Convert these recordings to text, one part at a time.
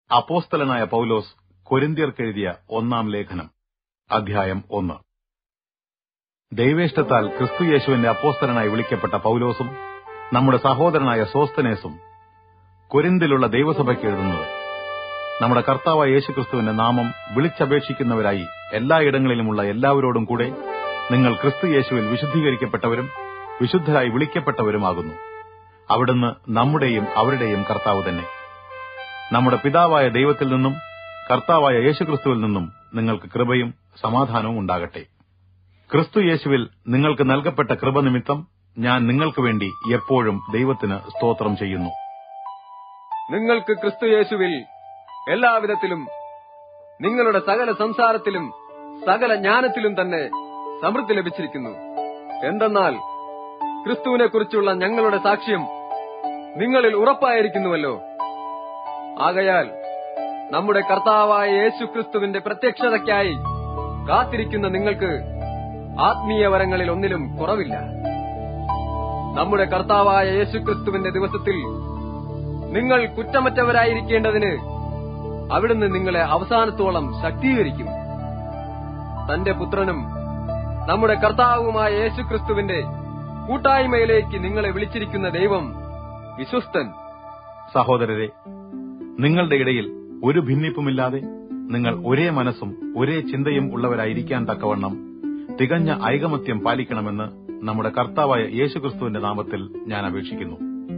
അപ്പോസ്തലനായ പൗലോസ് കൊരിന്ത്യർക്കെഴുതിയ ഒന്നാം ലേഖനം അധ്യായം ഒന്ന് ദൈവേഷ്ടത്താൽ ക്രിസ്തുയേശുവിന്റെ അപ്പോസ്തലനായി വിളിക്കപ്പെട്ട പൗലോസും നമ്മുടെ സഹോദരനായ സോസ്തനേസും കൊരിന്തിലുള്ള ദൈവസഭയ്ക്ക് എഴുതുന്നത് നമ്മുടെ കർത്താവായ യേശുക്രിസ്തുവിന്റെ നാമം വിളിച്ചപേക്ഷിക്കുന്നവരായി എല്ലായിടങ്ങളിലുമുള്ള എല്ലാവരോടും കൂടെ നിങ്ങൾ ക്രിസ്തു യേശുവിൽ വിശുദ്ധീകരിക്കപ്പെട്ടവരും വിശുദ്ധരായി വിളിക്കപ്പെട്ടവരുമാകുന്നു അവിടുന്ന് നമ്മുടെയും അവരുടെയും കർത്താവ് തന്നെ നമ്മുടെ പിതാവായ ദൈവത്തിൽ നിന്നും കർത്താവായ യേശുക്രിസ്തുവിൽ നിന്നും നിങ്ങൾക്ക് കൃപയും സമാധാനവും ഉണ്ടാകട്ടെ ക്രിസ്തു യേശുവിൽ നിങ്ങൾക്ക് നൽകപ്പെട്ട കൃപ നിമിത്തം ഞാൻ നിങ്ങൾക്ക് വേണ്ടി എപ്പോഴും ദൈവത്തിന് സ്തോത്രം ചെയ്യുന്നു നിങ്ങൾക്ക് ക്രിസ്തു യേശുവിൽ എല്ലാവിധത്തിലും നിങ്ങളുടെ സകല സംസാരത്തിലും സകല ജ്ഞാനത്തിലും തന്നെ സമൃദ്ധി ലഭിച്ചിരിക്കുന്നു എന്തെന്നാൽ ക്രിസ്തുവിനെ കുറിച്ചുള്ള ഞങ്ങളുടെ സാക്ഷ്യം നിങ്ങളിൽ ഉറപ്പായിരിക്കുന്നുവല്ലോ ആകയാൽ നമ്മുടെ കർത്താവായ യേശു ക്രിസ്തുവിന്റെ പ്രത്യക്ഷതയ്ക്കായി കാത്തിരിക്കുന്ന നിങ്ങൾക്ക് ആത്മീയ വരങ്ങളിൽ ഒന്നിലും കുറവില്ല നമ്മുടെ കർത്താവായ യേശുക്രിസ്തുവിന്റെ ദിവസത്തിൽ നിങ്ങൾ കുറ്റമറ്റവരായിരിക്കേണ്ടതിന് അവിടുന്ന് നിങ്ങളെ അവസാനത്തോളം ശക്തീകരിക്കും തന്റെ പുത്രനും നമ്മുടെ കർത്താവുമായ യേശുക്രിസ്തുവിന്റെ കൂട്ടായ്മയിലേക്ക് നിങ്ങളെ വിളിച്ചിരിക്കുന്ന ദൈവം വിശ്വസ്തൻ സഹോദരരെ നിങ്ങളുടെ ഇടയിൽ ഒരു ഭിന്നിപ്പുമില്ലാതെ നിങ്ങൾ ഒരേ മനസ്സും ഒരേ ചിന്തയും ഉള്ളവരായിരിക്കാൻ തക്കവണ്ണം തികഞ്ഞ ഐകമത്യം പാലിക്കണമെന്ന് നമ്മുടെ കർത്താവായ യേശുക്രിസ്തുവിന്റെ നാമത്തിൽ ഞാൻ അപേക്ഷിക്കുന്നു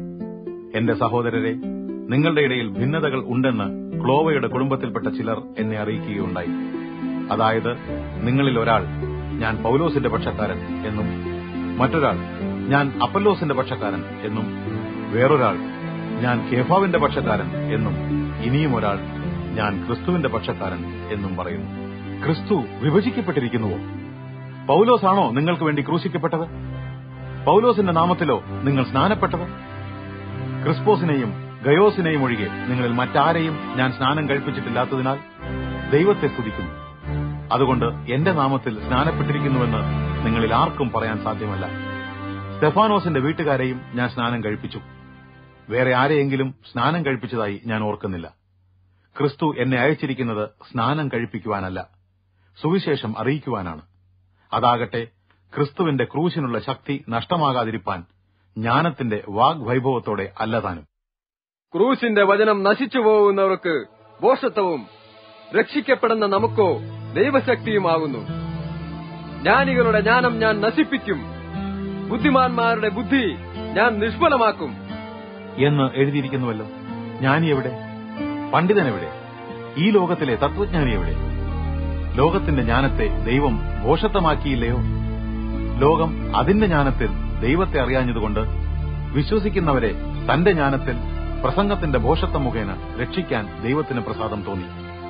എന്റെ സഹോദരരെ നിങ്ങളുടെ ഇടയിൽ ഭിന്നതകൾ ഉണ്ടെന്ന് ക്ലോവയുടെ കുടുംബത്തിൽപ്പെട്ട ചിലർ എന്നെ അറിയിക്കുകയുണ്ടായി അതായത് നിങ്ങളിൽ ഒരാൾ ഞാൻ പൌലോസിന്റെ പക്ഷക്കാരൻ എന്നും മറ്റൊരാൾ ഞാൻ അപ്പല്ലോസിന്റെ പക്ഷക്കാരൻ എന്നും വേറൊരാൾ ഞാൻ കേഫാവിന്റെ പക്ഷക്കാരൻ എന്നും ഇനിയും ഒരാൾ ഞാൻ ക്രിസ്തുവിന്റെ പക്ഷക്കാരൻ എന്നും പറയുന്നു ക്രിസ്തു വിഭജിക്കപ്പെട്ടിരിക്കുന്നുവോ പൌലോസാണോ നിങ്ങൾക്ക് വേണ്ടി ക്രൂശിക്കപ്പെട്ടത് പൌലോസിന്റെ നാമത്തിലോ നിങ്ങൾ സ്നാനപ്പെട്ടത് ക്രിസ്പോസിനെയും ഗയോസിനെയും ഒഴികെ നിങ്ങളിൽ മറ്റാരെയും ഞാൻ സ്നാനം കഴിപ്പിച്ചിട്ടില്ലാത്തതിനാൽ ദൈവത്തെ സ്തുതിക്കുന്നു അതുകൊണ്ട് എന്റെ നാമത്തിൽ സ്നാനപ്പെട്ടിരിക്കുന്നുവെന്ന് നിങ്ങളിൽ ആർക്കും പറയാൻ സാധ്യമല്ല സ്റ്റെഫാനോസിന്റെ വീട്ടുകാരെയും ഞാൻ സ്നാനം കഴിപ്പിച്ചു വേറെ ആരെയെങ്കിലും സ്നാനം കഴിപ്പിച്ചതായി ഞാൻ ഓർക്കുന്നില്ല ക്രിസ്തു എന്നെ അയച്ചിരിക്കുന്നത് സ്നാനം കഴിപ്പിക്കുവാനല്ല സുവിശേഷം അറിയിക്കുവാനാണ് അതാകട്ടെ ക്രിസ്തുവിന്റെ ക്രൂശിനുള്ള ശക്തി നഷ്ടമാകാതിരിപ്പാൻ ജ്ഞാനത്തിന്റെ വാഗ്വൈഭവത്തോടെ അല്ലതാനും ക്രൂശിന്റെ വചനം നശിച്ചു പോകുന്നവർക്ക് ബോഷത്വവും രക്ഷിക്കപ്പെടുന്ന നമുക്കോ ദൈവശക്തിയുമാകുന്നു ജ്ഞാനികളുടെ ജ്ഞാനം ഞാൻ നശിപ്പിക്കും ബുദ്ധിമാന്മാരുടെ ബുദ്ധി ഞാൻ നിഷ്ഫലമാക്കും എന്ന് എഴുതിയിരിക്കുന്നുവല്ലോ ജ്ഞാനി എവിടെ പണ്ഡിതൻ എവിടെ ഈ ലോകത്തിലെ തത്വജ്ഞാനി എവിടെ ലോകത്തിന്റെ ജ്ഞാനത്തെ ദൈവം ഭോഷത്വമാക്കിയില്ലയോ ലോകം അതിന്റെ ജ്ഞാനത്തിൽ ദൈവത്തെ അറിയാഞ്ഞതുകൊണ്ട് വിശ്വസിക്കുന്നവരെ തന്റെ ജ്ഞാനത്തിൽ പ്രസംഗത്തിന്റെ ഭോഷത്വം മുഖേന രക്ഷിക്കാൻ ദൈവത്തിന് പ്രസാദം തോന്നി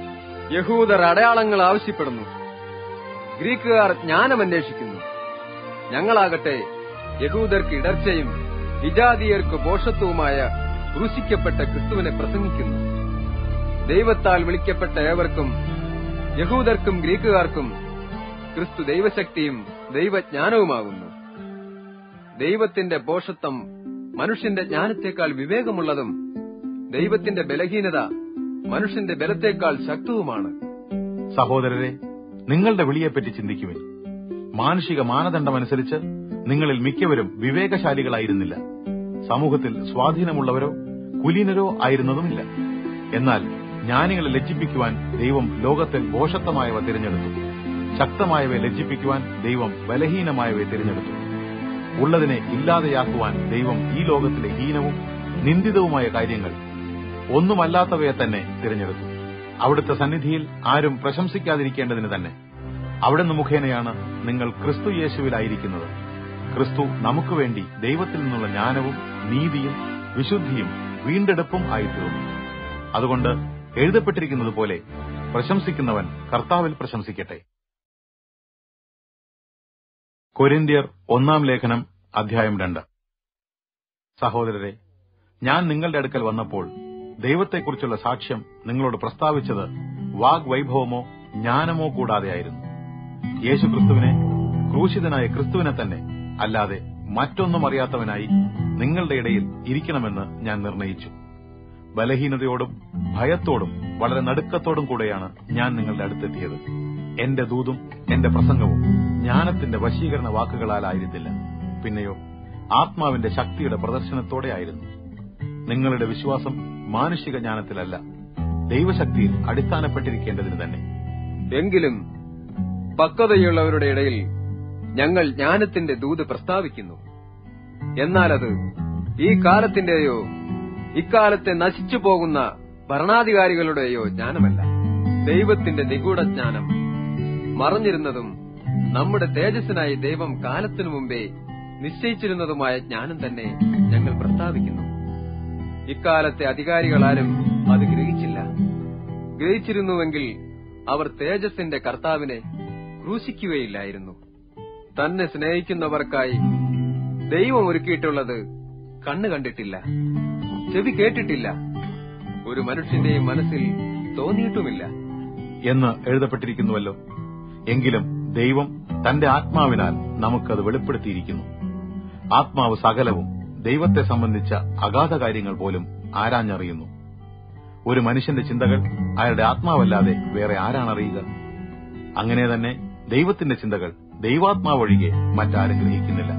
യഹൂദർ അടയാളങ്ങൾ ആവശ്യപ്പെടുന്നു ഗ്രീക്കുകാർ ജ്ഞാനം അന്വേഷിക്കുന്നു ഞങ്ങളാകട്ടെ യഹൂദർക്ക് ഇടർച്ചയും വിജാതീയർക്ക് ബോഷത്വവുമായ ക്രൂശിക്കപ്പെട്ട ക്രിസ്തുവിനെ പ്രസംഗിക്കുന്നു ദൈവത്താൽ വിളിക്കപ്പെട്ട ഏവർക്കും യഹൂദർക്കും ഗ്രീക്കുകാർക്കും ക്രിസ്തു ദൈവശക്തിയും ദൈവജ്ഞാനവുമാകുന്നു ദൈവത്തിന്റെ ബോഷത്വം മനുഷ്യന്റെ ജ്ഞാനത്തെക്കാൾ വിവേകമുള്ളതും ദൈവത്തിന്റെ ബലഹീനത മനുഷ്യന്റെ ബലത്തേക്കാൾ ശക്തവുമാണ് സഹോദരരെ നിങ്ങളുടെ വിളിയെപ്പറ്റി ചിന്തിക്കുവിൻ മാനുഷിക മാനദണ്ഡമനുസരിച്ച് നിങ്ങളിൽ മിക്കവരും വിവേകശാലികളായിരുന്നില്ല സമൂഹത്തിൽ സ്വാധീനമുള്ളവരോ കുലീനരോ ആയിരുന്നതുമില്ല എന്നാൽ ജ്ഞാനികളെ ലജ്ജിപ്പിക്കുവാൻ ദൈവം ലോകത്തിൽ ഭോഷത്വമായവ തിരഞ്ഞെടുത്തു ശക്തമായവയെ ലജ്ജിപ്പിക്കുവാൻ ദൈവം ബലഹീനമായവയെ തിരഞ്ഞെടുത്തു ഉള്ളതിനെ ഇല്ലാതെയാക്കുവാൻ ദൈവം ഈ ലോകത്തിലെ ഹീനവും നിന്ദിതവുമായ കാര്യങ്ങൾ ഒന്നുമല്ലാത്തവയെ തന്നെ തിരഞ്ഞെടുത്തു അവിടുത്തെ സന്നിധിയിൽ ആരും പ്രശംസിക്കാതിരിക്കേണ്ടതിന് തന്നെ അവിടുന്ന് മുഖേനയാണ് നിങ്ങൾ ക്രിസ്തു യേശുവിലായിരിക്കുന്നത് ക്രിസ്തു നമുക്ക് വേണ്ടി ദൈവത്തിൽ നിന്നുള്ള ജ്ഞാനവും നീതിയും വിശുദ്ധിയും വീണ്ടെടുപ്പും ആയിത്തീർന്നു അതുകൊണ്ട് എഴുതപ്പെട്ടിരിക്കുന്നത് പോലെ പ്രശംസിക്കുന്നവൻ കർത്താവിൽ പ്രശംസിക്കട്ടെ കൊരിന്ത്യർ ഒന്നാം ലേഖനം അധ്യായം രണ്ട് സഹോദരരെ ഞാൻ നിങ്ങളുടെ അടുക്കൽ വന്നപ്പോൾ ദൈവത്തെക്കുറിച്ചുള്ള സാക്ഷ്യം നിങ്ങളോട് പ്രസ്താവിച്ചത് വാഗ്വൈഭവമോ ജ്ഞാനമോ കൂടാതെയായിരുന്നു യേശുക്രിസ്തുവിനെ ക്രൂശിതനായ ക്രിസ്തുവിനെ തന്നെ അല്ലാതെ മറ്റൊന്നും അറിയാത്തവനായി നിങ്ങളുടെ ഇടയിൽ ഇരിക്കണമെന്ന് ഞാൻ നിർണയിച്ചു ബലഹീനതയോടും ഭയത്തോടും വളരെ നടുക്കത്തോടും കൂടെയാണ് ഞാൻ നിങ്ങളുടെ അടുത്തെത്തിയത് എന്റെ ദൂതും എന്റെ പ്രസംഗവും ജ്ഞാനത്തിന്റെ വശീകരണ വാക്കുകളാലായിരുന്നില്ല പിന്നെയോ ആത്മാവിന്റെ ശക്തിയുടെ പ്രദർശനത്തോടെ ആയിരുന്നു നിങ്ങളുടെ വിശ്വാസം മാനുഷിക ജ്ഞാനത്തിലല്ല ദൈവശക്തിയിൽ അടിസ്ഥാനപ്പെട്ടിരിക്കേണ്ടതിന് തന്നെ എങ്കിലും പക്വതയുള്ളവരുടെ ഇടയിൽ ഞങ്ങൾ ജ്ഞാനത്തിന്റെ ദൂത് പ്രസ്താവിക്കുന്നു എന്നാൽ അത് ഈ കാലത്തിന്റെയോ ഇക്കാലത്തെ നശിച്ചു പോകുന്ന ഭരണാധികാരികളുടെയോ ജ്ഞാനമല്ല ദൈവത്തിന്റെ നിഗൂഢ ജ്ഞാനം മറഞ്ഞിരുന്നതും നമ്മുടെ തേജസ്സിനായി ദൈവം കാലത്തിനു മുമ്പേ നിശ്ചയിച്ചിരുന്നതുമായ ജ്ഞാനം തന്നെ ഞങ്ങൾ പ്രസ്താവിക്കുന്നു ഇക്കാലത്തെ അധികാരികളാരും അത് ഗ്രഹിച്ചില്ല ഗ്രഹിച്ചിരുന്നുവെങ്കിൽ അവർ തേജസ്സിന്റെ കർത്താവിനെ ക്രൂശിക്കുകയില്ലായിരുന്നു തന്നെ സ്നേഹിക്കുന്നവർക്കായി ദൈവം ഒരുക്കിയിട്ടുള്ളത് കണ്ണ് കണ്ടിട്ടില്ല ചെവി കേട്ടിട്ടില്ല ഒരു മനുഷ്യന്റെയും മനസ്സിൽ തോന്നിയിട്ടുമില്ല എന്ന് എഴുതപ്പെട്ടിരിക്കുന്നുവല്ലോ എങ്കിലും ദൈവം തന്റെ ആത്മാവിനാൽ നമുക്കത് വെളിപ്പെടുത്തിയിരിക്കുന്നു ആത്മാവ് സകലവും ദൈവത്തെ സംബന്ധിച്ച അഗാധ കാര്യങ്ങൾ പോലും ആരാഞ്ഞറിയുന്നു ഒരു മനുഷ്യന്റെ ചിന്തകൾ അയാളുടെ ആത്മാവല്ലാതെ വേറെ ആരാണറിയുക അങ്ങനെ തന്നെ ദൈവത്തിന്റെ ചിന്തകൾ ദൈവാത്മാവൊഴികെ മറ്റാരും ഗ്രഹിക്കുന്നില്ല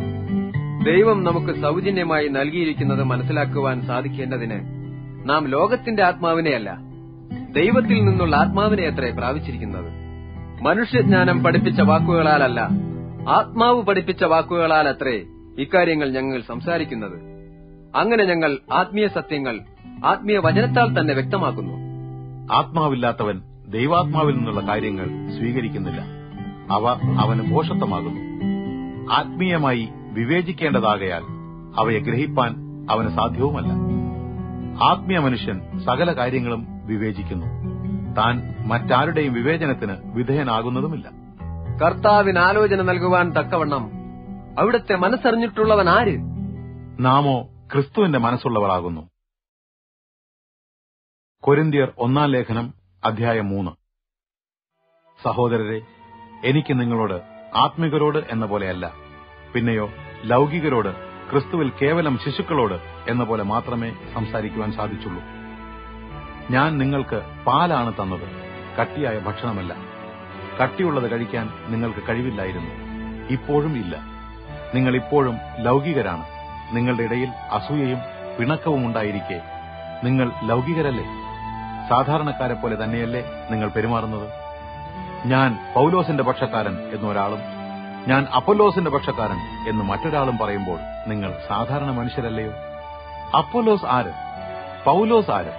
ദൈവം നമുക്ക് സൗജന്യമായി നൽകിയിരിക്കുന്നത് മനസ്സിലാക്കുവാൻ സാധിക്കേണ്ടതിന് നാം ലോകത്തിന്റെ ആത്മാവിനെയല്ല ദൈവത്തിൽ നിന്നുള്ള ആത്മാവിനെ അത്രേ പ്രാപിച്ചിരിക്കുന്നത് മനുഷ്യജ്ഞാനം പഠിപ്പിച്ച വാക്കുകളാലല്ല ആത്മാവ് പഠിപ്പിച്ച വാക്കുകളാൽ അത്രേ ഇക്കാര്യങ്ങൾ ഞങ്ങൾ സംസാരിക്കുന്നത് അങ്ങനെ ഞങ്ങൾ ആത്മീയ സത്യങ്ങൾ ആത്മീയ വചനത്താൽ തന്നെ വ്യക്തമാക്കുന്നു ആത്മാവില്ലാത്തവൻ ദൈവാത്മാവിൽ നിന്നുള്ള കാര്യങ്ങൾ സ്വീകരിക്കുന്നില്ല അവ അവന് ഭോഷത്വമാകുന്നു ആത്മീയമായി വിവേചിക്കേണ്ടതാകയാൽ അവയെ ഗ്രഹിപ്പാൻ അവന് സാധ്യവുമല്ല ആത്മീയ മനുഷ്യൻ സകല കാര്യങ്ങളും വിവേചിക്കുന്നു താൻ മറ്റാരുടെയും വിവേചനത്തിന് വിധേയനാകുന്നതുമില്ല കർത്താവിന് ആലോചന നൽകുവാൻ തക്കവണ്ണം അവിടുത്തെ മനസ്സറിഞ്ഞിട്ടുള്ളവൻ ആര് നാമോ ക്രിസ്തുവിന്റെ മനസ്സുള്ളവളാകുന്നു കൊരിന്തിയർ ഒന്നാം ലേഖനം അധ്യായം മൂന്ന് സഹോദരരെ എനിക്ക് നിങ്ങളോട് ആത്മികരോട് എന്ന പോലെയല്ല പിന്നെയോ ലൗകികരോട് ക്രിസ്തുവിൽ കേവലം ശിശുക്കളോട് എന്ന പോലെ മാത്രമേ സംസാരിക്കുവാൻ സാധിച്ചുള്ളൂ ഞാൻ നിങ്ങൾക്ക് പാലാണ് തന്നത് കട്ടിയായ ഭക്ഷണമല്ല കട്ടിയുള്ളത് കഴിക്കാൻ നിങ്ങൾക്ക് കഴിവില്ലായിരുന്നു ഇപ്പോഴും ഇല്ല നിങ്ങൾ ഇപ്പോഴും ലൗകികരാണ് നിങ്ങളുടെ ഇടയിൽ അസൂയയും പിണക്കവും ഉണ്ടായിരിക്കെ നിങ്ങൾ ലൗകികരല്ലേ സാധാരണക്കാരെ പോലെ തന്നെയല്ലേ നിങ്ങൾ പെരുമാറുന്നത് ഞാൻ പൗലോസിന്റെ പക്ഷക്കാരൻ എന്നൊരാളും ഞാൻ അപ്പൊലോസിന്റെ പക്ഷക്കാരൻ എന്ന് മറ്റൊരാളും പറയുമ്പോൾ നിങ്ങൾ സാധാരണ മനുഷ്യരല്ലയോ അപ്പൊലോസ് ആര് പൗലോസ് ആര്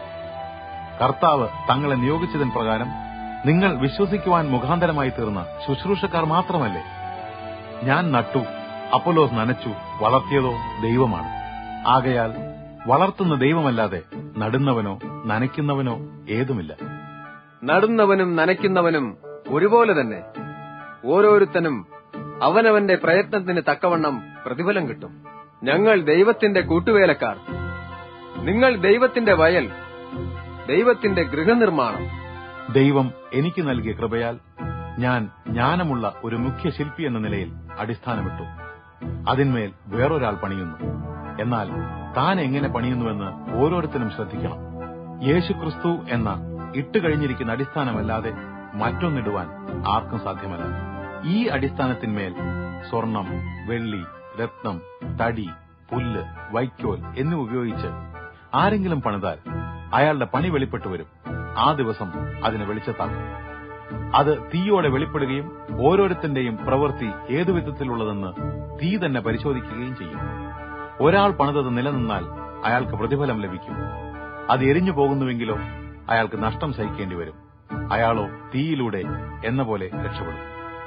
കർത്താവ് തങ്ങളെ നിയോഗിച്ചതിന് പ്രകാരം നിങ്ങൾ വിശ്വസിക്കുവാൻ മുഖാന്തരമായി തീർന്ന ശുശ്രൂഷക്കാർ മാത്രമല്ലേ ഞാൻ നട്ടു അപ്പൊലോസ് നനച്ചു വളർത്തിയതോ ദൈവമാണ് ആകയാൽ വളർത്തുന്ന ദൈവമല്ലാതെ നടുന്നവനോ നനയ്ക്കുന്നവനോ ഏതുമില്ല നടുന്നവനും നനയ്ക്കുന്നവനും ഒരുപോലെ തന്നെ ഓരോരുത്തനും അവനവന്റെ പ്രയത്നത്തിന് തക്കവണ്ണം പ്രതിഫലം കിട്ടും ഞങ്ങൾ ദൈവത്തിന്റെ കൂട്ടുവേലക്കാർ നിങ്ങൾ ദൈവത്തിന്റെ വയൽ ദൈവത്തിന്റെ ഗൃഹനിർമ്മാണം ദൈവം എനിക്ക് നൽകിയ കൃപയാൽ ഞാൻ ജ്ഞാനമുള്ള ഒരു മുഖ്യ ശില്പി എന്ന നിലയിൽ അടിസ്ഥാനമിട്ടു അതിന്മേൽ വേറൊരാൾ പണിയുന്നു എന്നാൽ താൻ എങ്ങനെ പണിയുന്നുവെന്ന് ഓരോരുത്തരും ശ്രദ്ധിക്കണം യേശുക്രിസ്തു എന്ന ഇട്ടുകഴിഞ്ഞിരിക്കുന്ന അടിസ്ഥാനമല്ലാതെ മറ്റൊന്നിടുവാൻ ആർക്കും സാധ്യമല്ല ഈ അടിസ്ഥാനത്തിന്മേൽ സ്വർണം വെള്ളി രത്നം തടി പുല്ല് വൈക്കോൽ എന്നിവ ഉപയോഗിച്ച് ആരെങ്കിലും പണിതാൽ അയാളുടെ പണി വെളിപ്പെട്ടു വരും ആ ദിവസം അതിനെ വെളിച്ചത്താക്കും അത് തീയോടെ വെളിപ്പെടുകയും ഓരോരുത്തന്റെയും പ്രവൃത്തി ഏതു വിധത്തിലുള്ളതെന്ന് തീ തന്നെ പരിശോധിക്കുകയും ചെയ്യും ഒരാൾ പണിതത് നിലനിന്നാൽ അയാൾക്ക് പ്രതിഫലം ലഭിക്കും അത് എരിഞ്ഞു പോകുന്നുവെങ്കിലോ അയാൾക്ക് നഷ്ടം സഹിക്കേണ്ടി വരും അയാളോ തീയിലൂടെ എന്ന പോലെ രക്ഷപ്പെടും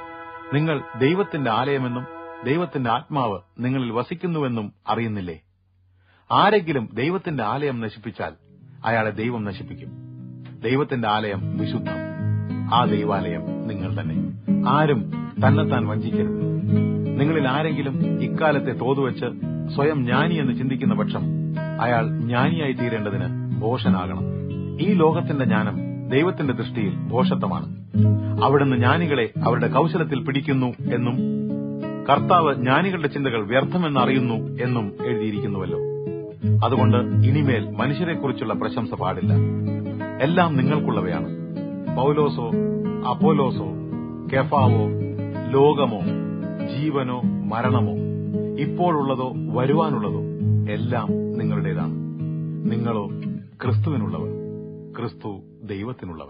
നിങ്ങൾ ദൈവത്തിന്റെ ആലയമെന്നും ദൈവത്തിന്റെ ആത്മാവ് നിങ്ങളിൽ വസിക്കുന്നുവെന്നും അറിയുന്നില്ലേ ആരെങ്കിലും ദൈവത്തിന്റെ ആലയം നശിപ്പിച്ചാൽ അയാളെ ദൈവം നശിപ്പിക്കും ദൈവത്തിന്റെ ആലയം വിശുദ്ധം ആ ദൈവാലയം നിങ്ങൾ തന്നെ ആരും തന്നെത്താൻ വഞ്ചിക്കരുത് നിങ്ങളിൽ ആരെങ്കിലും ഇക്കാലത്തെ തോതുവെച്ച് സ്വയം ജ്ഞാനി എന്ന് ചിന്തിക്കുന്ന പക്ഷം അയാൾ ജ്ഞാനിയായി തീരേണ്ടതിന് ഭോഷനാകണം ഈ ലോകത്തിന്റെ ജ്ഞാനം ദൈവത്തിന്റെ ദൃഷ്ടിയിൽ ഭോഷത്വമാണ് അവിടുന്ന് ജ്ഞാനികളെ അവരുടെ കൗശലത്തിൽ പിടിക്കുന്നു എന്നും കർത്താവ് ജ്ഞാനികളുടെ ചിന്തകൾ വ്യർത്ഥമെന്ന് അറിയുന്നു എന്നും എഴുതിയിരിക്കുന്നുവല്ലോ അതുകൊണ്ട് ഇനിമേൽ മനുഷ്യരെക്കുറിച്ചുള്ള പ്രശംസ പാടില്ല എല്ലാം നിങ്ങൾക്കുള്ളവയാണ് പൗലോസോ അപ്പോലോസോ കെഫാവോ ലോകമോ ജീവനോ മരണമോ ഇപ്പോഴുള്ളതോ വരുവാനുള്ളതോ എല്ലാം നിങ്ങളുടേതാണ് നിങ്ങളോ ക്രിസ്തുവിനുള്ളവർ ക്രിസ്തു ദൈവത്തിനുള്ളവൻ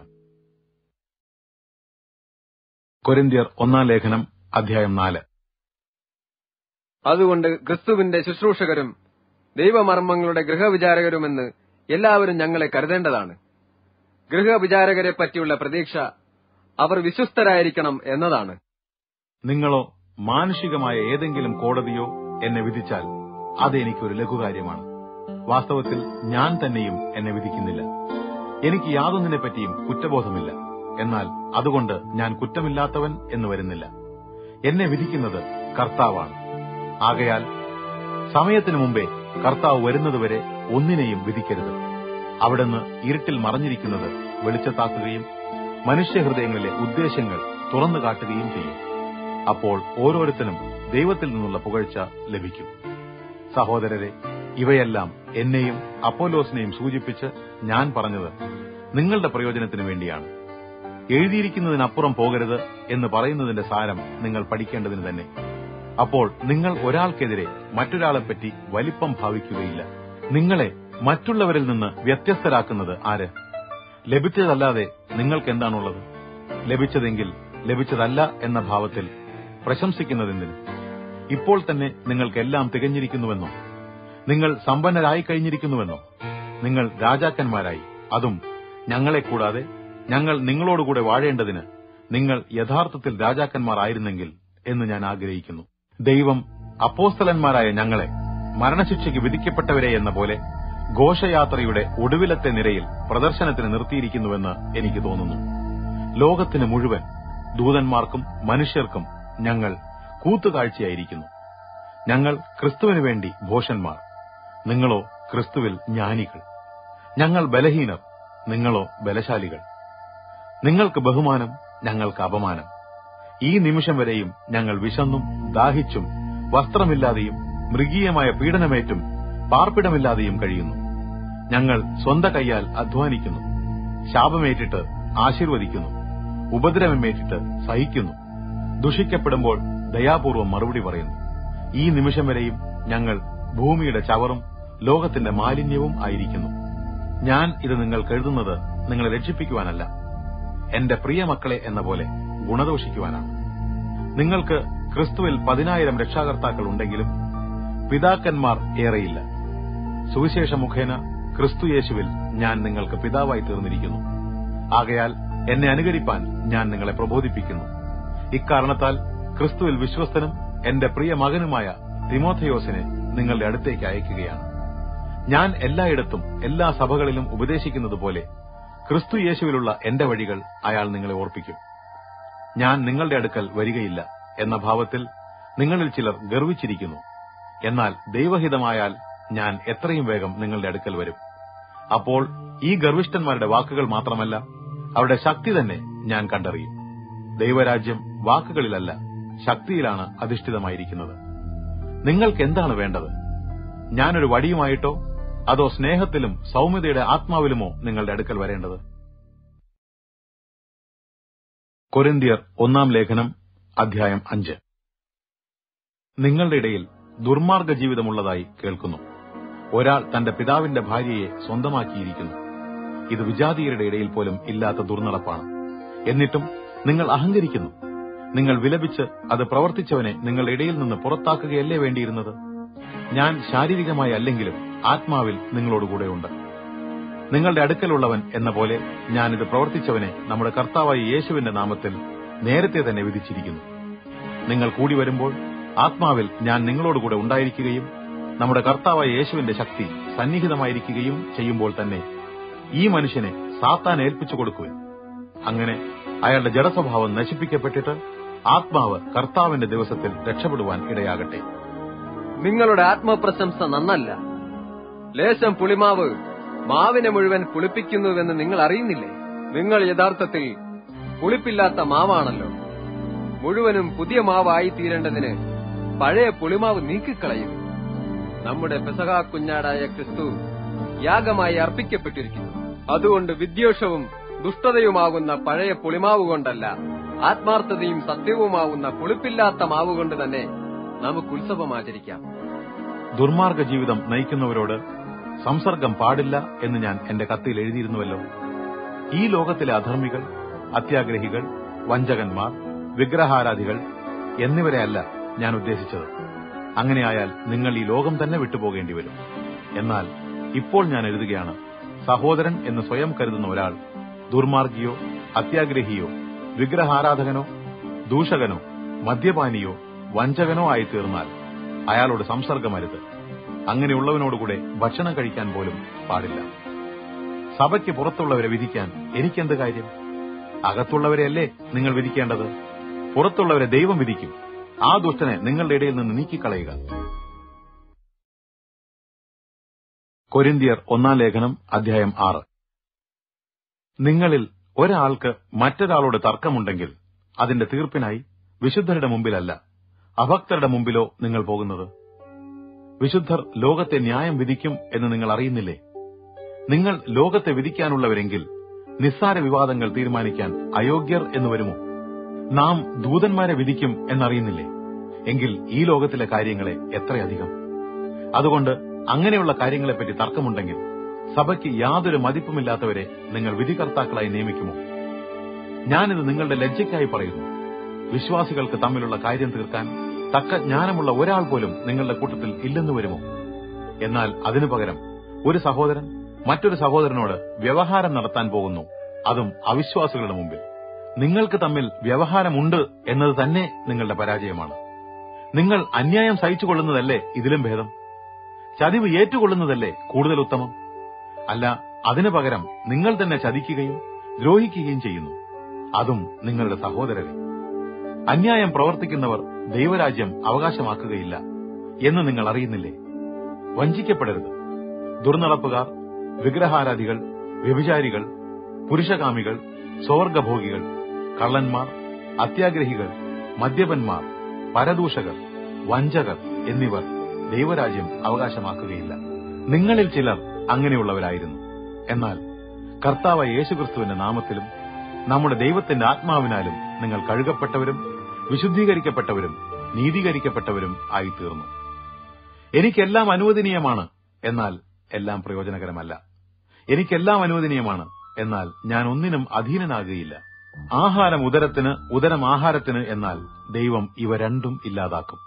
കൊരിന്ത്യർ ഒന്നാം ലേഖനം അധ്യായം നാല് അതുകൊണ്ട് ക്രിസ്തുവിന്റെ ശുശ്രൂഷകരും ദൈവമർമ്മങ്ങളുടെ ഗൃഹവിചാരകരുമെന്ന് എല്ലാവരും ഞങ്ങളെ കരുതേണ്ടതാണ് ഗൃഹവിചാരകരെ പറ്റിയുള്ള പ്രതീക്ഷ അവർ വിശ്വസ്തരായിരിക്കണം എന്നതാണ് നിങ്ങളോ മാനുഷികമായ ഏതെങ്കിലും കോടതിയോ എന്നെ വിധിച്ചാൽ അത് എനിക്കൊരു ലഘുകാര്യമാണ് വാസ്തവത്തിൽ ഞാൻ തന്നെയും എന്നെ വിധിക്കുന്നില്ല എനിക്ക് യാതൊന്നിനെ പറ്റിയും കുറ്റബോധമില്ല എന്നാൽ അതുകൊണ്ട് ഞാൻ കുറ്റമില്ലാത്തവൻ എന്ന് വരുന്നില്ല എന്നെ വിധിക്കുന്നത് കർത്താവാണ് ആകയാൽ സമയത്തിനു മുമ്പേ കർത്താവ് വരുന്നതുവരെ ഒന്നിനെയും വിധിക്കരുത് അവിടുന്ന് ഇരുട്ടിൽ മറഞ്ഞിരിക്കുന്നത് വെളിച്ചത്താക്കുകയും മനുഷ്യഹൃദയങ്ങളിലെ ഉദ്ദേശങ്ങൾ തുറന്നു കാട്ടുകയും ചെയ്യും അപ്പോൾ ഓരോരുത്തരും ദൈവത്തിൽ നിന്നുള്ള പുകഴ്ച ലഭിക്കും സഹോദരരെ ഇവയെല്ലാം എന്നെയും അപ്പോലോസിനെയും സൂചിപ്പിച്ച് ഞാൻ പറഞ്ഞത് നിങ്ങളുടെ പ്രയോജനത്തിനു വേണ്ടിയാണ് എഴുതിയിരിക്കുന്നതിനപ്പുറം പോകരുത് എന്ന് പറയുന്നതിന്റെ സാരം നിങ്ങൾ പഠിക്കേണ്ടതിന് തന്നെ അപ്പോൾ നിങ്ങൾ ഒരാൾക്കെതിരെ മറ്റൊരാളെപ്പറ്റി വലിപ്പം ഭാവിക്കുകയില്ല നിങ്ങളെ മറ്റുള്ളവരിൽ നിന്ന് വ്യത്യസ്തരാക്കുന്നത് ആര് ലഭിച്ചതല്ലാതെ നിങ്ങൾക്ക് എന്താണുള്ളത് ലഭിച്ചതെങ്കിൽ ലഭിച്ചതല്ല എന്ന ഭാവത്തിൽ പ്രശംസിക്കുന്നതെന്തിന് ഇപ്പോൾ തന്നെ നിങ്ങൾക്കെല്ലാം തികഞ്ഞിരിക്കുന്നുവെന്നോ നിങ്ങൾ സമ്പന്നരായി കഴിഞ്ഞിരിക്കുന്നുവെന്നോ നിങ്ങൾ രാജാക്കന്മാരായി അതും ഞങ്ങളെ കൂടാതെ ഞങ്ങൾ നിങ്ങളോടുകൂടെ വാഴേണ്ടതിന് നിങ്ങൾ യഥാർത്ഥത്തിൽ രാജാക്കന്മാരായിരുന്നെങ്കിൽ എന്ന് ഞാൻ ആഗ്രഹിക്കുന്നു ദൈവം അപ്പോസ്തലന്മാരായ ഞങ്ങളെ മരണശിക്ഷയ്ക്ക് വിധിക്കപ്പെട്ടവരെ എന്ന പോലെ ഘോഷയാത്രയുടെ ഒടുവിലത്തെ നിരയിൽ പ്രദർശനത്തിന് നിർത്തിയിരിക്കുന്നുവെന്ന് എനിക്ക് തോന്നുന്നു ലോകത്തിന് മുഴുവൻ ദൂതന്മാർക്കും മനുഷ്യർക്കും ഞങ്ങൾ കൂത്തുകാഴ്ചയായിരിക്കുന്നു ഞങ്ങൾ ക്രിസ്തുവിനു വേണ്ടി ഭോഷന്മാർ നിങ്ങളോ ക്രിസ്തുവിൽ ജ്ഞാനികൾ ഞങ്ങൾ ബലഹീനർ നിങ്ങളോ ബലശാലികൾ നിങ്ങൾക്ക് ബഹുമാനം ഞങ്ങൾക്ക് അപമാനം ഈ നിമിഷം വരെയും ഞങ്ങൾ വിശന്നും ദാഹിച്ചും വസ്ത്രമില്ലാതെയും മൃഗീയമായ പീഡനമേറ്റും പാർപ്പിടമില്ലാതെയും കഴിയുന്നു ഞങ്ങൾ സ്വന്ത കൈയാൽ അധ്വാനിക്കുന്നു ശാപമേറ്റിട്ട് ആശീർവദിക്കുന്നു ഉപദ്രവമേറ്റിട്ട് സഹിക്കുന്നു ദുഷിക്കപ്പെടുമ്പോൾ ദയാപൂർവം മറുപടി പറയുന്നു ഈ നിമിഷം വരെയും ഞങ്ങൾ ഭൂമിയുടെ ചവറും ലോകത്തിന്റെ മാലിന്യവും ആയിരിക്കുന്നു ഞാൻ ഇത് നിങ്ങൾക്ക് എഴുതുന്നത് നിങ്ങളെ രക്ഷിപ്പിക്കുവാനല്ല എന്റെ പ്രിയ മക്കളെ എന്ന പോലെ ഗുണദോഷിക്കുവാനാണ് നിങ്ങൾക്ക് ക്രിസ്തുവിൽ പതിനായിരം രക്ഷാകർത്താക്കൾ ഉണ്ടെങ്കിലും പിതാക്കന്മാർ ഏറെയില്ല സുവിശേഷ മുഖേന ക്രിസ്തു യേശുവിൽ ഞാൻ നിങ്ങൾക്ക് പിതാവായി തീർന്നിരിക്കുന്നു ആകയാൽ എന്നെ അനുകരിപ്പാൻ ഞാൻ നിങ്ങളെ പ്രബോധിപ്പിക്കുന്നു ഇക്കാരണത്താൽ ക്രിസ്തുവിൽ വിശ്വസ്തനും എന്റെ പ്രിയ മകനുമായ തിമോഥയോസിനെ നിങ്ങളുടെ അടുത്തേക്ക് അയക്കുകയാണ് ഞാൻ എല്ലായിടത്തും എല്ലാ സഭകളിലും ഉപദേശിക്കുന്നത് പോലെ ക്രിസ്തു യേശുവിലുള്ള എന്റെ വഴികൾ അയാൾ നിങ്ങളെ ഓർപ്പിക്കും ഞാൻ നിങ്ങളുടെ അടുക്കൽ വരികയില്ല എന്ന ഭാവത്തിൽ നിങ്ങളിൽ ചിലർ ഗർവിച്ചിരിക്കുന്നു എന്നാൽ ദൈവഹിതമായാൽ ഞാൻ എത്രയും വേഗം നിങ്ങളുടെ അടുക്കൽ വരും അപ്പോൾ ഈ ഗർവിഷ്ഠന്മാരുടെ വാക്കുകൾ മാത്രമല്ല അവരുടെ ശക്തി തന്നെ ഞാൻ കണ്ടറിയും ദൈവരാജ്യം വാക്കുകളിലല്ല ശക്തിയിലാണ് അധിഷ്ഠിതമായിരിക്കുന്നത് നിങ്ങൾക്ക് എന്താണ് വേണ്ടത് ഞാനൊരു വടിയുമായിട്ടോ അതോ സ്നേഹത്തിലും സൗമ്യതയുടെ ആത്മാവിലുമോ നിങ്ങളുടെ അടുക്കൽ വരേണ്ടത് കൊരിന്തിയർ ഒന്നാം ലേഖനം അധ്യായം അഞ്ച് നിങ്ങളുടെ ഇടയിൽ ദുർമാർഗ ജീവിതമുള്ളതായി കേൾക്കുന്നു ഒരാൾ തന്റെ പിതാവിന്റെ ഭാര്യയെ സ്വന്തമാക്കിയിരിക്കുന്നു ഇത് വിജാതീയരുടെ ഇടയിൽ പോലും ഇല്ലാത്ത ദുർനടപ്പാണ് എന്നിട്ടും നിങ്ങൾ അഹങ്കരിക്കുന്നു നിങ്ങൾ വിലപിച്ച് അത് പ്രവർത്തിച്ചവനെ നിങ്ങളുടെ ഇടയിൽ നിന്ന് പുറത്താക്കുകയല്ലേ വേണ്ടിയിരുന്നത് ഞാൻ ശാരീരികമായി അല്ലെങ്കിലും ആത്മാവിൽ നിങ്ങളോടുകൂടെയുണ്ട് നിങ്ങളുടെ അടുക്കലുള്ളവൻ എന്ന പോലെ ഞാനിത് പ്രവർത്തിച്ചവനെ നമ്മുടെ കർത്താവായ യേശുവിന്റെ നാമത്തിൽ നേരത്തെ തന്നെ വിധിച്ചിരിക്കുന്നു നിങ്ങൾ കൂടി വരുമ്പോൾ ആത്മാവിൽ ഞാൻ നിങ്ങളോടുകൂടെ ഉണ്ടായിരിക്കുകയും നമ്മുടെ കർത്താവായ യേശുവിന്റെ ശക്തി സന്നിഹിതമായിരിക്കുകയും ചെയ്യുമ്പോൾ തന്നെ ഈ മനുഷ്യനെ സാത്താൻ ഏൽപ്പിച്ചു കൊടുക്കുവിൻ അങ്ങനെ അയാളുടെ ജഡസ്വഭാവം നശിപ്പിക്കപ്പെട്ടിട്ട് ആത്മാവ് കർത്താവിന്റെ ദിവസത്തിൽ രക്ഷപ്പെടുവാൻ ഇടയാകട്ടെ നിങ്ങളുടെ ആത്മപ്രശംസ നന്നല്ല ലേശം പുളിമാവ് മാവിനെ മുഴുവൻ പുളിപ്പിക്കുന്നുവെന്ന് നിങ്ങൾ അറിയുന്നില്ലേ നിങ്ങൾ യഥാർത്ഥത്തിൽ പുളിപ്പില്ലാത്ത മാവാണല്ലോ മുഴുവനും പുതിയ മാവായി തീരേണ്ടതിന് പഴയ പുളിമാവ് നീക്കിക്കളയും നമ്മുടെ പെസഹാ കുഞ്ഞാടായ ക്രിസ്തു യാഗമായി അർപ്പിക്കപ്പെട്ടിരിക്കുന്നു അതുകൊണ്ട് വിദ്വേഷവും ദുഷ്ടതയുമാകുന്ന പഴയ പുളിമാവ് കൊണ്ടല്ല ആത്മാർത്ഥതയും സത്യവുമാകുന്ന പുളിപ്പില്ലാത്ത മാവ് കൊണ്ട് തന്നെ നമുക്ക് ഉത്സവം ആചരിക്കാം ദുർമാർഗ ജീവിതം നയിക്കുന്നവരോട് സംസർഗം പാടില്ല എന്ന് ഞാൻ എന്റെ കത്തിൽ എഴുതിയിരുന്നുവല്ലോ ഈ ലോകത്തിലെ അധർമ്മികൾ അത്യാഗ്രഹികൾ വഞ്ചകന്മാർ വിഗ്രഹാരാധികൾ എന്നിവരെയല്ല ഞാൻ ഉദ്ദേശിച്ചത് അങ്ങനെയായാൽ നിങ്ങൾ ഈ ലോകം തന്നെ വിട്ടുപോകേണ്ടി വരും എന്നാൽ ഇപ്പോൾ ഞാൻ എഴുതുകയാണ് സഹോദരൻ എന്ന് സ്വയം കരുതുന്ന ഒരാൾ ദുർമാർഗിയോ അത്യാഗ്രഹിയോ വിഗ്രഹാരാധകനോ ദൂഷകനോ മദ്യപാനിയോ വഞ്ചകനോ ആയി തീർന്നാൽ അയാളോട് സംസർഗമരുത് അങ്ങനെയുള്ളവനോടുകൂടെ ഭക്ഷണം കഴിക്കാൻ പോലും പാടില്ല സഭയ്ക്ക് പുറത്തുള്ളവരെ വിധിക്കാൻ എനിക്കെന്ത് കാര്യം അകത്തുള്ളവരെയല്ലേ നിങ്ങൾ വിധിക്കേണ്ടത് പുറത്തുള്ളവരെ ദൈവം വിധിക്കും ആ ദുഷ്ടനെ നിങ്ങളുടെ ഇടയിൽ നിന്ന് നീക്കിക്കളയുക കൊരിന്തിയർ ഒന്നാം ലേഖനം അധ്യായം ആറ് നിങ്ങളിൽ ഒരാൾക്ക് മറ്റൊരാളോട് തർക്കമുണ്ടെങ്കിൽ അതിന്റെ തീർപ്പിനായി വിശുദ്ധരുടെ മുമ്പിലല്ല അഭക്തരുടെ മുമ്പിലോ നിങ്ങൾ പോകുന്നത് വിശുദ്ധർ ലോകത്തെ ന്യായം വിധിക്കും എന്ന് നിങ്ങൾ അറിയുന്നില്ലേ നിങ്ങൾ ലോകത്തെ വിധിക്കാനുള്ളവരെങ്കിൽ നിസ്സാര വിവാദങ്ങൾ തീരുമാനിക്കാൻ അയോഗ്യർ എന്ന് വരുമോ നാം ദൂതന്മാരെ വിധിക്കും എന്നറിയുന്നില്ലേ എങ്കിൽ ഈ ലോകത്തിലെ കാര്യങ്ങളെ എത്രയധികം അതുകൊണ്ട് അങ്ങനെയുള്ള കാര്യങ്ങളെപ്പറ്റി തർക്കമുണ്ടെങ്കിൽ സഭയ്ക്ക് യാതൊരു മതിപ്പുമില്ലാത്തവരെ നിങ്ങൾ വിധികർത്താക്കളായി നിയമിക്കുമോ ഞാനിത് നിങ്ങളുടെ ലജ്ജയ്ക്കായി പറയുന്നു വിശ്വാസികൾക്ക് തമ്മിലുള്ള കാര്യം തീർക്കാൻ തക്ക ജ്ഞാനമുള്ള ഒരാൾ പോലും നിങ്ങളുടെ കൂട്ടത്തിൽ ഇല്ലെന്ന് വരുമോ എന്നാൽ അതിനു പകരം ഒരു സഹോദരൻ മറ്റൊരു സഹോദരനോട് വ്യവഹാരം നടത്താൻ പോകുന്നു അതും അവിശ്വാസികളുടെ മുമ്പിൽ നിങ്ങൾക്ക് തമ്മിൽ വ്യവഹാരമുണ്ട് എന്നത് തന്നെ നിങ്ങളുടെ പരാജയമാണ് നിങ്ങൾ അന്യായം സഹിച്ചുകൊള്ളുന്നതല്ലേ ഇതിലും ഭേദം ചതിവ് ഏറ്റുകൊള്ളുന്നതല്ലേ കൂടുതൽ ഉത്തമം അല്ല അതിനു പകരം നിങ്ങൾ തന്നെ ചതിക്കുകയും ദ്രോഹിക്കുകയും ചെയ്യുന്നു അതും നിങ്ങളുടെ സഹോദരരെ അന്യായം പ്രവർത്തിക്കുന്നവർ ദൈവരാജ്യം അവകാശമാക്കുകയില്ല എന്ന് നിങ്ങൾ അറിയുന്നില്ലേ വഞ്ചിക്കപ്പെടരുത് ദുർനടപ്പുകാർ വിഗ്രഹാരാധികൾ വ്യഭിചാരികൾ പുരുഷകാമികൾ സ്വർഗഭോഗികൾ കള്ളന്മാർ അത്യാഗ്രഹികൾ മദ്യപന്മാർ പരദൂഷകർ വഞ്ചകർ എന്നിവർ ദൈവരാജ്യം അവകാശമാക്കുകയില്ല നിങ്ങളിൽ ചിലർ അങ്ങനെയുള്ളവരായിരുന്നു എന്നാൽ കർത്താവ് യേശുക്രിസ്തുവിന്റെ നാമത്തിലും നമ്മുടെ ദൈവത്തിന്റെ ആത്മാവിനാലും നിങ്ങൾ കഴുകപ്പെട്ടവരും വിശുദ്ധീകരിക്കപ്പെട്ടവരും നീതീകരിക്കപ്പെട്ടവരും ആയിത്തീർന്നു എനിക്കെല്ലാം അനുവദനീയമാണ് എന്നാൽ എല്ലാം പ്രയോജനകരമല്ല എനിക്കെല്ലാം അനുവദനീയമാണ് എന്നാൽ ഞാൻ ഒന്നിനും അധീനനാകുകയില്ല ആഹാരം ഉദരത്തിന് ഉദരം ആഹാരത്തിന് എന്നാൽ ദൈവം ഇവ രണ്ടും ഇല്ലാതാക്കും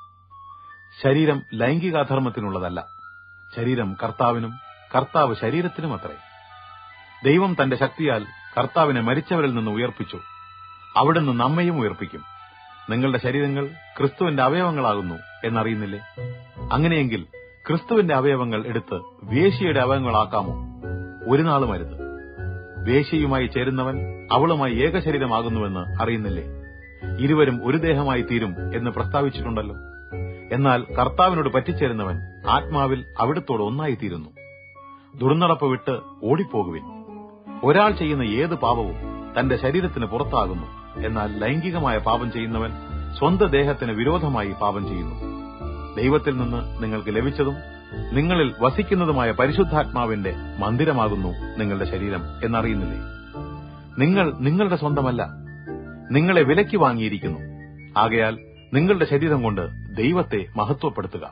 ശരീരം ലൈംഗികാധർമ്മത്തിനുള്ളതല്ല ശരീരം കർത്താവിനും കർത്താവ് ശരീരത്തിനും അത്രേ ദൈവം തന്റെ ശക്തിയാൽ കർത്താവിനെ മരിച്ചവരിൽ നിന്ന് ഉയർപ്പിച്ചു അവിടുന്ന് നമ്മയും ഉയർപ്പിക്കും നിങ്ങളുടെ ശരീരങ്ങൾ ക്രിസ്തുവിന്റെ അവയവങ്ങളാകുന്നു എന്നറിയുന്നില്ലേ അങ്ങനെയെങ്കിൽ ക്രിസ്തുവിന്റെ അവയവങ്ങൾ എടുത്ത് വേശ്യയുടെ അവയവങ്ങളാക്കാമോ ഒരു നാളും അരുത് വേശ്യയുമായി ചേരുന്നവൻ അവളുമായി ഏകശരീരമാകുന്നുവെന്ന് അറിയുന്നില്ലേ ഇരുവരും ഒരു ദേഹമായി തീരും എന്ന് പ്രസ്താവിച്ചിട്ടുണ്ടല്ലോ എന്നാൽ കർത്താവിനോട് പറ്റിച്ചേരുന്നവൻ ആത്മാവിൽ അവിടുത്തോട് ഒന്നായി തീരുന്നു ദുർനടപ്പ് വിട്ട് ഓടിപ്പോകുവിൻ ഒരാൾ ചെയ്യുന്ന ഏത് പാപവും തന്റെ ശരീരത്തിന് പുറത്താകുന്നു എന്നാൽ ലൈംഗികമായ പാപം ചെയ്യുന്നവൻ സ്വന്തം ദേഹത്തിന് വിരോധമായി പാപം ചെയ്യുന്നു ദൈവത്തിൽ നിന്ന് നിങ്ങൾക്ക് ലഭിച്ചതും നിങ്ങളിൽ വസിക്കുന്നതുമായ പരിശുദ്ധാത്മാവിന്റെ മന്ദിരമാകുന്നു നിങ്ങളുടെ ശരീരം എന്നറിയുന്നില്ലേ നിങ്ങൾ നിങ്ങളുടെ സ്വന്തമല്ല നിങ്ങളെ വിലയ്ക്ക് വാങ്ങിയിരിക്കുന്നു ആകയാൽ നിങ്ങളുടെ ശരീരം കൊണ്ട് ദൈവത്തെ മഹത്വപ്പെടുത്തുക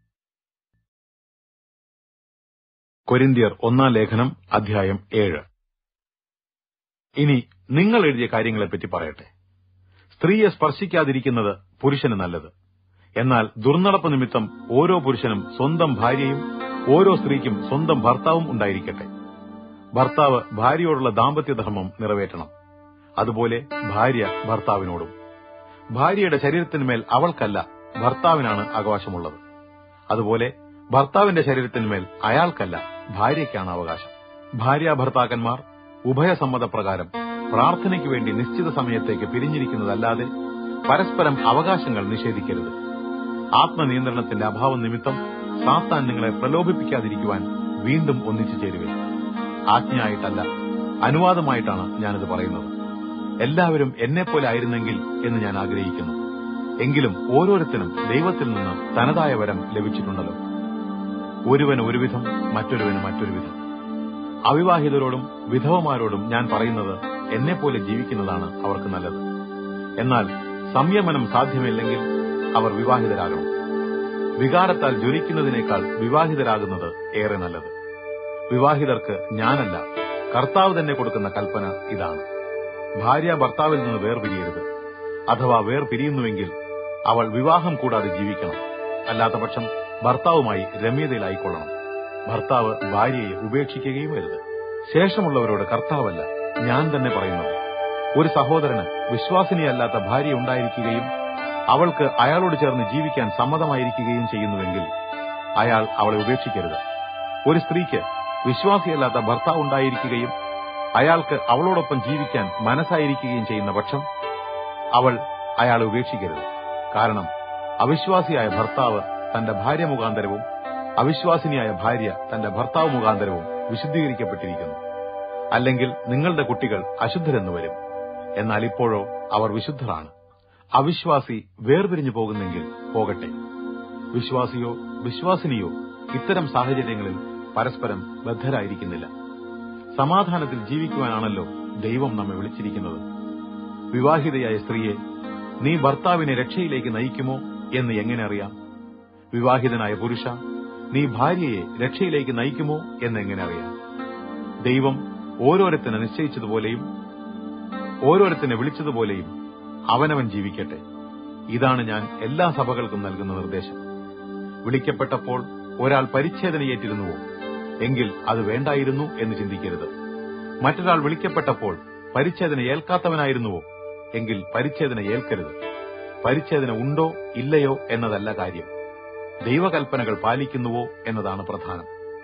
കൊരിന്തിയർ ഒന്നാം ലേഖനം അധ്യായം ഏഴ് ഇനി നിങ്ങൾ എഴുതിയ കാര്യങ്ങളെപ്പറ്റി പറയട്ടെ സ്ത്രീയെ സ്പർശിക്കാതിരിക്കുന്നത് പുരുഷന് നല്ലത് എന്നാൽ ദുർനടപ്പ് നിമിത്തം ഓരോ പുരുഷനും സ്വന്തം ഭാര്യയും ഓരോ സ്ത്രീക്കും സ്വന്തം ഭർത്താവും ഉണ്ടായിരിക്കട്ടെ ഭർത്താവ് ഭാര്യയോടുള്ള ദാമ്പത്യധർമ്മം നിറവേറ്റണം അതുപോലെ ഭാര്യ ഭർത്താവിനോടും ഭാര്യയുടെ ശരീരത്തിന്മേൽ അവൾക്കല്ല ഭർത്താവിനാണ് അവകാശമുള്ളത് അതുപോലെ ഭർത്താവിന്റെ ശരീരത്തിന്മേൽ അയാൾക്കല്ല ഭാര്യയ്ക്കാണ് അവകാശം ഭാര്യ ഭർത്താക്കന്മാർ ഉഭയസമ്മതപ്രകാരം പ്രാർത്ഥനയ്ക്ക് വേണ്ടി നിശ്ചിത സമയത്തേക്ക് പിരിഞ്ഞിരിക്കുന്നതല്ലാതെ പരസ്പരം അവകാശങ്ങൾ നിഷേധിക്കരുത് ആത്മനിയന്ത്രണത്തിന്റെ അഭാവം നിമിത്തം സാത്താൻ നിങ്ങളെ പ്രലോഭിപ്പിക്കാതിരിക്കുവാൻ വീണ്ടും ഒന്നിച്ചു ചേരുവേ ആജ്ഞയായിട്ടല്ല അനുവാദമായിട്ടാണ് ഞാനിത് പറയുന്നത് എല്ലാവരും എന്നെപ്പോലെ ആയിരുന്നെങ്കിൽ എന്ന് ഞാൻ ആഗ്രഹിക്കുന്നു എങ്കിലും ഓരോരുത്തരും ദൈവത്തിൽ നിന്ന് തനതായ വരം ലഭിച്ചിട്ടുണ്ടല്ലോ ഒരുവന് ഒരു വിധം മറ്റൊരുവന് മറ്റൊരു വിധം അവിവാഹിതരോടും വിധവമാരോടും ഞാൻ പറയുന്നത് എന്നെപ്പോലെ ജീവിക്കുന്നതാണ് അവർക്ക് നല്ലത് എന്നാൽ സംയമനം സാധ്യമില്ലെങ്കിൽ അവർ വിവാഹിതരാകണം വികാരത്താൽ ജ്വലിക്കുന്നതിനേക്കാൾ വിവാഹിതരാകുന്നത് ഏറെ നല്ലത് വിവാഹിതർക്ക് ഞാനല്ല കർത്താവ് തന്നെ കൊടുക്കുന്ന കൽപ്പന ഇതാണ് ഭാര്യ ഭർത്താവിൽ നിന്ന് വേർപിരിയരുത് അഥവാ വേർപിരിയുന്നുവെങ്കിൽ അവൾ വിവാഹം കൂടാതെ ജീവിക്കണം അല്ലാത്തപക്ഷം ഭർത്താവുമായി രമ്യതയിലായിക്കൊള്ളണം ഭർത്താവ് ഭാര്യയെ ഉപേക്ഷിക്കുകയും അരുത് ശേഷമുള്ളവരോട് കർത്താവല്ല ഞാൻ തന്നെ പറയുന്നത് ഒരു സഹോദരന് വിശ്വാസിനിയല്ലാത്ത ഭാര്യ ഉണ്ടായിരിക്കുകയും അവൾക്ക് അയാളോട് ചേർന്ന് ജീവിക്കാൻ സമ്മതമായിരിക്കുകയും ചെയ്യുന്നുവെങ്കിൽ അയാൾ അവളെ ഉപേക്ഷിക്കരുത് ഒരു സ്ത്രീക്ക് വിശ്വാസിയല്ലാത്ത ഭർത്താവ് ഉണ്ടായിരിക്കുകയും അയാൾക്ക് അവളോടൊപ്പം ജീവിക്കാൻ മനസ്സായിരിക്കുകയും ചെയ്യുന്ന പക്ഷം അവൾ അയാളെ ഉപേക്ഷിക്കരുത് കാരണം അവിശ്വാസിയായ ഭർത്താവ് തന്റെ ഭാര്യ മുഖാന്തരവും അവിശ്വാസിനിയായ ഭാര്യ തന്റെ ഭർത്താവ് മുഖാന്തരവും വിശുദ്ധീകരിക്കപ്പെട്ടിരിക്കുന്നു അല്ലെങ്കിൽ നിങ്ങളുടെ കുട്ടികൾ അശുദ്ധരെന്ന് വരും എന്നാൽ ഇപ്പോഴോ അവർ വിശുദ്ധരാണ് അവിശ്വാസി വേർപിരിഞ്ഞു പോകുന്നെങ്കിൽ പോകട്ടെ വിശ്വാസിയോ വിശ്വാസിനിയോ ഇത്തരം സാഹചര്യങ്ങളിൽ പരസ്പരം ബദ്ധരായിരിക്കുന്നില്ല സമാധാനത്തിൽ ജീവിക്കുവാനാണല്ലോ ദൈവം നമ്മെ വിളിച്ചിരിക്കുന്നത് വിവാഹിതയായ സ്ത്രീയെ നീ ഭർത്താവിനെ രക്ഷയിലേക്ക് നയിക്കുമോ എന്ന് എങ്ങനെ അറിയാം വിവാഹിതനായ പുരുഷ നീ ഭാര്യയെ രക്ഷയിലേക്ക് നയിക്കുമോ എന്ന് എങ്ങനെ അറിയാം ദൈവം ഓരോരുത്തനെ നിശ്ചയിച്ചതുപോലെയും ഓരോരുത്തനെ വിളിച്ചതുപോലെയും അവനവൻ ജീവിക്കട്ടെ ഇതാണ് ഞാൻ എല്ലാ സഭകൾക്കും നൽകുന്ന നിർദ്ദേശം വിളിക്കപ്പെട്ടപ്പോൾ ഒരാൾ പരിച്ഛേദനയേറ്റിരുന്നുവോ എങ്കിൽ അത് വേണ്ടായിരുന്നു എന്ന് ചിന്തിക്കരുത് മറ്റൊരാൾ വിളിക്കപ്പെട്ടപ്പോൾ പരിച്ഛേദന ഏൽക്കാത്തവനായിരുന്നുവോ എങ്കിൽ പരിച്ഛേദന ഏൽക്കരുത് പരിച്ഛേദന ഉണ്ടോ ഇല്ലയോ എന്നതല്ല കാര്യം ദൈവകൽപ്പനകൾ പാലിക്കുന്നുവോ എന്നതാണ് പ്രധാനം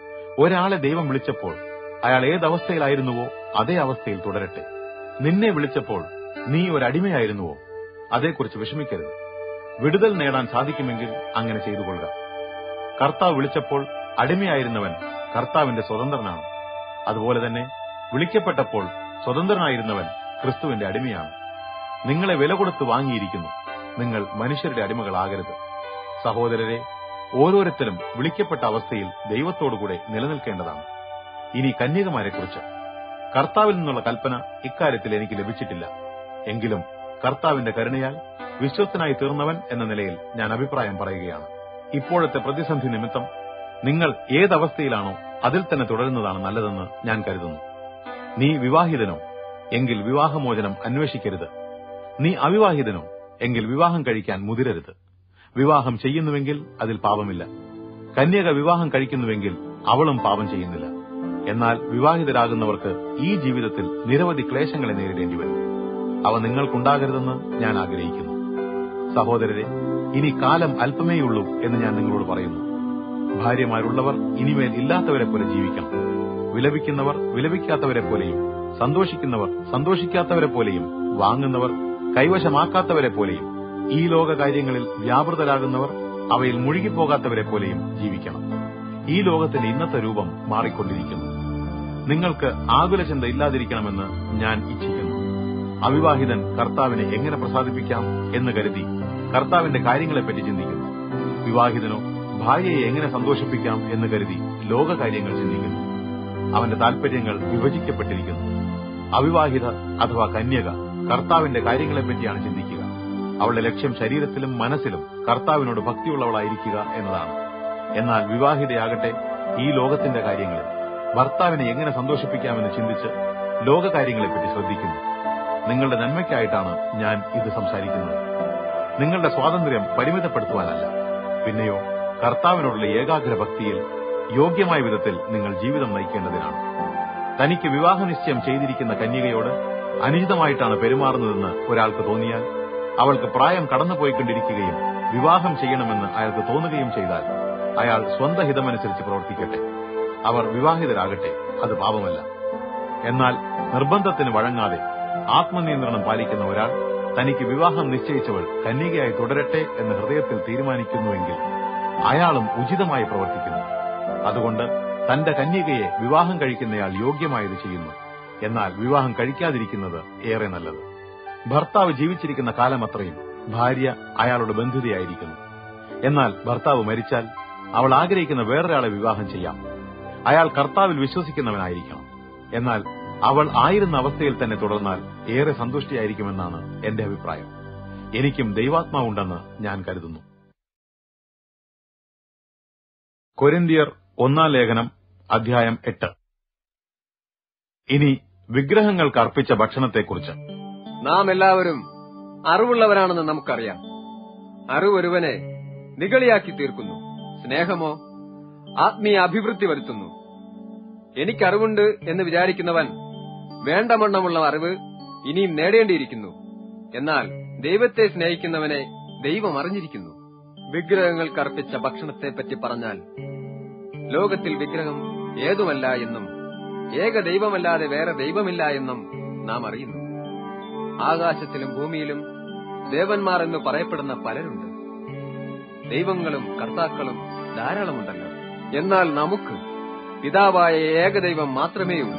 ഒരാളെ ദൈവം വിളിച്ചപ്പോൾ അയാൾ ഏതവസ്ഥയിലായിരുന്നുവോ അതേ അവസ്ഥയിൽ തുടരട്ടെ നിന്നെ വിളിച്ചപ്പോൾ നീ ഒരടിമയായിരുന്നുവോ അതേക്കുറിച്ച് വിഷമിക്കരുത് വിടുതൽ നേടാൻ സാധിക്കുമെങ്കിൽ അങ്ങനെ ചെയ്തു കൊള്ളുക കർത്താവ് വിളിച്ചപ്പോൾ അടിമയായിരുന്നവൻ കർത്താവിന്റെ സ്വതന്ത്രനാണ് അതുപോലെ തന്നെ വിളിക്കപ്പെട്ടപ്പോൾ സ്വതന്ത്രനായിരുന്നവൻ ക്രിസ്തുവിന്റെ അടിമയാണ് നിങ്ങളെ വില കൊടുത്ത് വാങ്ങിയിരിക്കുന്നു നിങ്ങൾ മനുഷ്യരുടെ അടിമകളാകരുത് സഹോദരരെ ഓരോരുത്തരും വിളിക്കപ്പെട്ട അവസ്ഥയിൽ ദൈവത്തോടുകൂടെ നിലനിൽക്കേണ്ടതാണ് ഇനി കന്യകമാരെക്കുറിച്ച് കർത്താവിൽ നിന്നുള്ള കൽപ്പന ഇക്കാര്യത്തിൽ എനിക്ക് ലഭിച്ചിട്ടില്ല എങ്കിലും കർത്താവിന്റെ കരുണയാൽ വിശ്വസ്തനായി തീർന്നവൻ എന്ന നിലയിൽ ഞാൻ അഭിപ്രായം പറയുകയാണ് ഇപ്പോഴത്തെ പ്രതിസന്ധി നിമിത്തം നിങ്ങൾ ഏതവസ്ഥയിലാണോ അതിൽ തന്നെ തുടരുന്നതാണ് നല്ലതെന്ന് ഞാൻ കരുതുന്നു നീ വിവാഹിതനോ എങ്കിൽ വിവാഹമോചനം അന്വേഷിക്കരുത് നീ അവിവാഹിതനോ എങ്കിൽ വിവാഹം കഴിക്കാൻ മുതിരരുത് വിവാഹം ചെയ്യുന്നുവെങ്കിൽ അതിൽ പാപമില്ല കന്യക വിവാഹം കഴിക്കുന്നുവെങ്കിൽ അവളും പാപം ചെയ്യുന്നില്ല എന്നാൽ വിവാഹിതരാകുന്നവർക്ക് ഈ ജീവിതത്തിൽ നിരവധി ക്ലേശങ്ങളെ നേരിടേണ്ടി വരും അവ നിങ്ങൾക്കുണ്ടാകരുതെന്ന് ഞാൻ ആഗ്രഹിക്കുന്നു സഹോദരരെ ഇനി കാലം അല്പമേയുള്ളൂ എന്ന് ഞാൻ നിങ്ങളോട് പറയുന്നു ഭാര്യമാരുള്ളവർ ഇനിമേൽ ഇല്ലാത്തവരെ പോലെ ജീവിക്കണം വിലപിക്കുന്നവർ വിലപിക്കാത്തവരെ പോലെയും സന്തോഷിക്കുന്നവർ സന്തോഷിക്കാത്തവരെ പോലെയും വാങ്ങുന്നവർ കൈവശമാക്കാത്തവരെ പോലെയും ഈ ലോക കാര്യങ്ങളിൽ വ്യാപൃതരാകുന്നവർ അവയിൽ മുഴുകിപ്പോകാത്തവരെ പോലെയും ജീവിക്കണം ഈ ലോകത്തിന്റെ ഇന്നത്തെ രൂപം മാറിക്കൊണ്ടിരിക്കുന്നു നിങ്ങൾക്ക് ആകുല ചിന്ത ഇല്ലാതിരിക്കണമെന്ന് ഞാൻ ഇച്ഛിക്കുന്നു അവിവാഹിതൻ കർത്താവിനെ എങ്ങനെ പ്രസാദിപ്പിക്കാം എന്ന് കരുതി കർത്താവിന്റെ കാര്യങ്ങളെപ്പറ്റി ചിന്തിക്കുന്നു വിവാഹിതനോ ഭാര്യയെ എങ്ങനെ സന്തോഷിപ്പിക്കാം എന്ന് കരുതി ലോകകാര്യങ്ങൾ ചിന്തിക്കുന്നു അവന്റെ താൽപര്യങ്ങൾ വിഭജിക്കപ്പെട്ടിരിക്കുന്നു അവിവാഹിത അഥവാ കന്യക കർത്താവിന്റെ കാര്യങ്ങളെപ്പറ്റിയാണ് ചിന്തിക്കുക അവളുടെ ലക്ഷ്യം ശരീരത്തിലും മനസ്സിലും കർത്താവിനോട് ഭക്തിയുള്ളവളായിരിക്കുക എന്നതാണ് എന്നാൽ വിവാഹിതയാകട്ടെ ഈ ലോകത്തിന്റെ കാര്യങ്ങളിൽ ഭർത്താവിനെ എങ്ങനെ സന്തോഷിപ്പിക്കാമെന്ന് ചിന്തിച്ച് ലോകകാര്യങ്ങളെപ്പറ്റി ശ്രദ്ധിക്കുന്നു നിങ്ങളുടെ നന്മയ്ക്കായിട്ടാണ് ഞാൻ ഇത് സംസാരിക്കുന്നത് നിങ്ങളുടെ സ്വാതന്ത്ര്യം പരിമിതപ്പെടുത്തുവാനല്ല പിന്നെയോ കർത്താവിനോടുള്ള ഏകാഗ്ര ഭക്തിയിൽ യോഗ്യമായ വിധത്തിൽ നിങ്ങൾ ജീവിതം നയിക്കേണ്ടതിനാണ് തനിക്ക് വിവാഹ നിശ്ചയം ചെയ്തിരിക്കുന്ന കന്യകയോട് അനുചിതമായിട്ടാണ് പെരുമാറുന്നതെന്ന് ഒരാൾക്ക് തോന്നിയാൽ അവൾക്ക് പ്രായം കടന്നുപോയിക്കൊണ്ടിരിക്കുകയും വിവാഹം ചെയ്യണമെന്ന് അയാൾക്ക് തോന്നുകയും ചെയ്താൽ അയാൾ സ്വന്തം ഹിതമനുസരിച്ച് പ്രവർത്തിക്കട്ടെ അവർ വിവാഹിതരാകട്ടെ അത് പാപമല്ല എന്നാൽ നിർബന്ധത്തിന് വഴങ്ങാതെ ആത്മനിയന്ത്രണം പാലിക്കുന്ന ഒരാൾ തനിക്ക് വിവാഹം നിശ്ചയിച്ചവൾ കന്യകയായി തുടരട്ടെ എന്ന് ഹൃദയത്തിൽ തീരുമാനിക്കുന്നുവെങ്കിൽ അയാളും ഉചിതമായി പ്രവർത്തിക്കുന്നു അതുകൊണ്ട് തന്റെ കന്യകയെ വിവാഹം കഴിക്കുന്നയാൾ യോഗ്യമായത് ചെയ്യുന്നു എന്നാൽ വിവാഹം കഴിക്കാതിരിക്കുന്നത് ഏറെ നല്ലത് ഭർത്താവ് ജീവിച്ചിരിക്കുന്ന കാലമത്രയും ഭാര്യ അയാളുടെ ബന്ധിതയായിരിക്കുന്നു എന്നാൽ ഭർത്താവ് മരിച്ചാൽ അവൾ ആഗ്രഹിക്കുന്ന വേറൊരാളെ വിവാഹം ചെയ്യാം അയാൾ കർത്താവിൽ വിശ്വസിക്കുന്നവനായിരിക്കണം എന്നാൽ അവൾ ആയിരുന്ന അവസ്ഥയിൽ തന്നെ തുടർന്നാൽ ഏറെ സന്തുഷ്ടിയായിരിക്കുമെന്നാണ് എന്റെ അഭിപ്രായം എനിക്കും ദൈവാത്മാവുണ്ടെന്ന് ഞാൻ കരുതുന്നു കൊരിന്തിയർ ഒന്നാം ലേഖനം അധ്യായം എട്ട് ഇനി വിഗ്രഹങ്ങൾക്ക് അർപ്പിച്ച ഭക്ഷണത്തെക്കുറിച്ച് നാം എല്ലാവരും അറിവുള്ളവരാണെന്ന് നമുക്കറിയാം അറിവ് ഒരുവനെ നിഗളിയാക്കി തീർക്കുന്നു സ്നേഹമോ ആത്മീയ അഭിവൃദ്ധി വരുത്തുന്നു എനിക്കറിവുണ്ട് എന്ന് വിചാരിക്കുന്നവൻ വേണ്ടവണ്ണമുള്ള അറിവ് ഇനിയും നേടേണ്ടിയിരിക്കുന്നു എന്നാൽ ദൈവത്തെ സ്നേഹിക്കുന്നവനെ ദൈവം അറിഞ്ഞിരിക്കുന്നു വിഗ്രഹങ്ങൾക്ക് അർപ്പിച്ച ഭക്ഷണത്തെപ്പറ്റി പറഞ്ഞാൽ ലോകത്തിൽ വിഗ്രഹം ഏതുമല്ല എന്നും ഏക ദൈവമല്ലാതെ വേറെ ദൈവമില്ല എന്നും നാം അറിയുന്നു ആകാശത്തിലും ഭൂമിയിലും ദേവന്മാർ എന്ന് പറയപ്പെടുന്ന പലരുണ്ട് ദൈവങ്ങളും കർത്താക്കളും ധാരാളമുണ്ടല്ലോ എന്നാൽ നമുക്ക് പിതാവായ ഏകദൈവം മാത്രമേ ഉള്ളൂ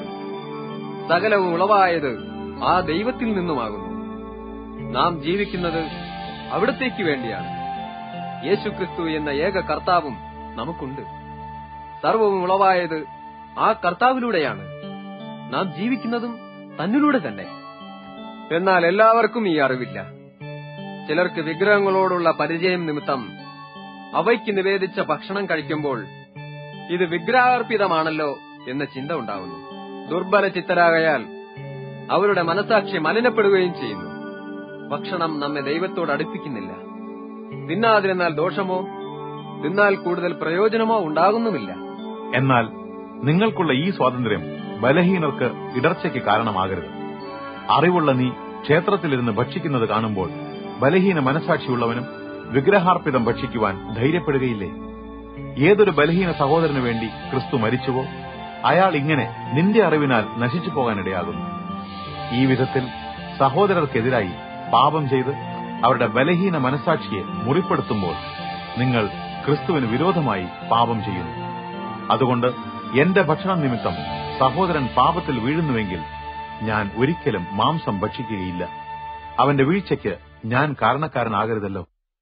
സകലവും ഉളവായത് ആ ദൈവത്തിൽ നിന്നുമാകുന്നു നാം ജീവിക്കുന്നത് അവിടത്തേക്ക് വേണ്ടിയാണ് യേശുക്രിസ്തു എന്ന ഏക കർത്താവും നമുക്കുണ്ട് സർവവും ഉളവായത് ആ കർത്താവിലൂടെയാണ് നാം ജീവിക്കുന്നതും തന്നിലൂടെ തന്നെ എന്നാൽ എല്ലാവർക്കും ഈ അറിവില്ല ചിലർക്ക് വിഗ്രഹങ്ങളോടുള്ള പരിചയം നിമിത്തം അവയ്ക്ക് നിവേദിച്ച ഭക്ഷണം കഴിക്കുമ്പോൾ ഇത് വിഗ്രഹാർപ്പിതമാണല്ലോ എന്ന ചിന്ത ഉണ്ടാവുന്നു ദുർബല ചിത്തരാകയാൽ അവരുടെ മനസാക്ഷി മലിനപ്പെടുകയും ചെയ്യുന്നു ഭക്ഷണം നമ്മെ ദൈവത്തോട് അടുപ്പിക്കുന്നില്ല തിന്നാതിരുന്നാൽ ദോഷമോ തിന്നാൽ കൂടുതൽ പ്രയോജനമോ ഉണ്ടാകുന്നുമില്ല എന്നാൽ നിങ്ങൾക്കുള്ള ഈ സ്വാതന്ത്ര്യം ബലഹീനർക്ക് ഇടർച്ചയ്ക്ക് കാരണമാകരുത് അറിവുള്ള നീ ക്ഷേത്രത്തിലിരുന്ന് ഭക്ഷിക്കുന്നത് കാണുമ്പോൾ ബലഹീന മനസാക്ഷിയുള്ളവനും വിഗ്രഹാർപ്പിതം ഭക്ഷിക്കുവാൻ ധൈര്യപ്പെടുകയില്ലേ ഏതൊരു ബലഹീന സഹോദരനു വേണ്ടി ക്രിസ്തു മരിച്ചുവോ അയാൾ ഇങ്ങനെ നിന്റെ അറിവിനാൽ നശിച്ചു പോകാനിടയാകുന്നു ഈ വിധത്തിൽ സഹോദരർക്കെതിരായി പാപം ചെയ്ത് അവരുടെ ബലഹീന മനസാക്ഷിയെ മുറിപ്പെടുത്തുമ്പോൾ നിങ്ങൾ ക്രിസ്തുവിന് വിരോധമായി പാപം ചെയ്യുന്നു അതുകൊണ്ട് എന്റെ ഭക്ഷണം നിമിത്തം സഹോദരൻ പാപത്തിൽ വീഴുന്നുവെങ്കിൽ ഞാൻ ഒരിക്കലും മാംസം ഭക്ഷിക്കുകയില്ല അവന്റെ വീഴ്ചയ്ക്ക് ഞാൻ കാരണക്കാരനാകരുതല്ലോ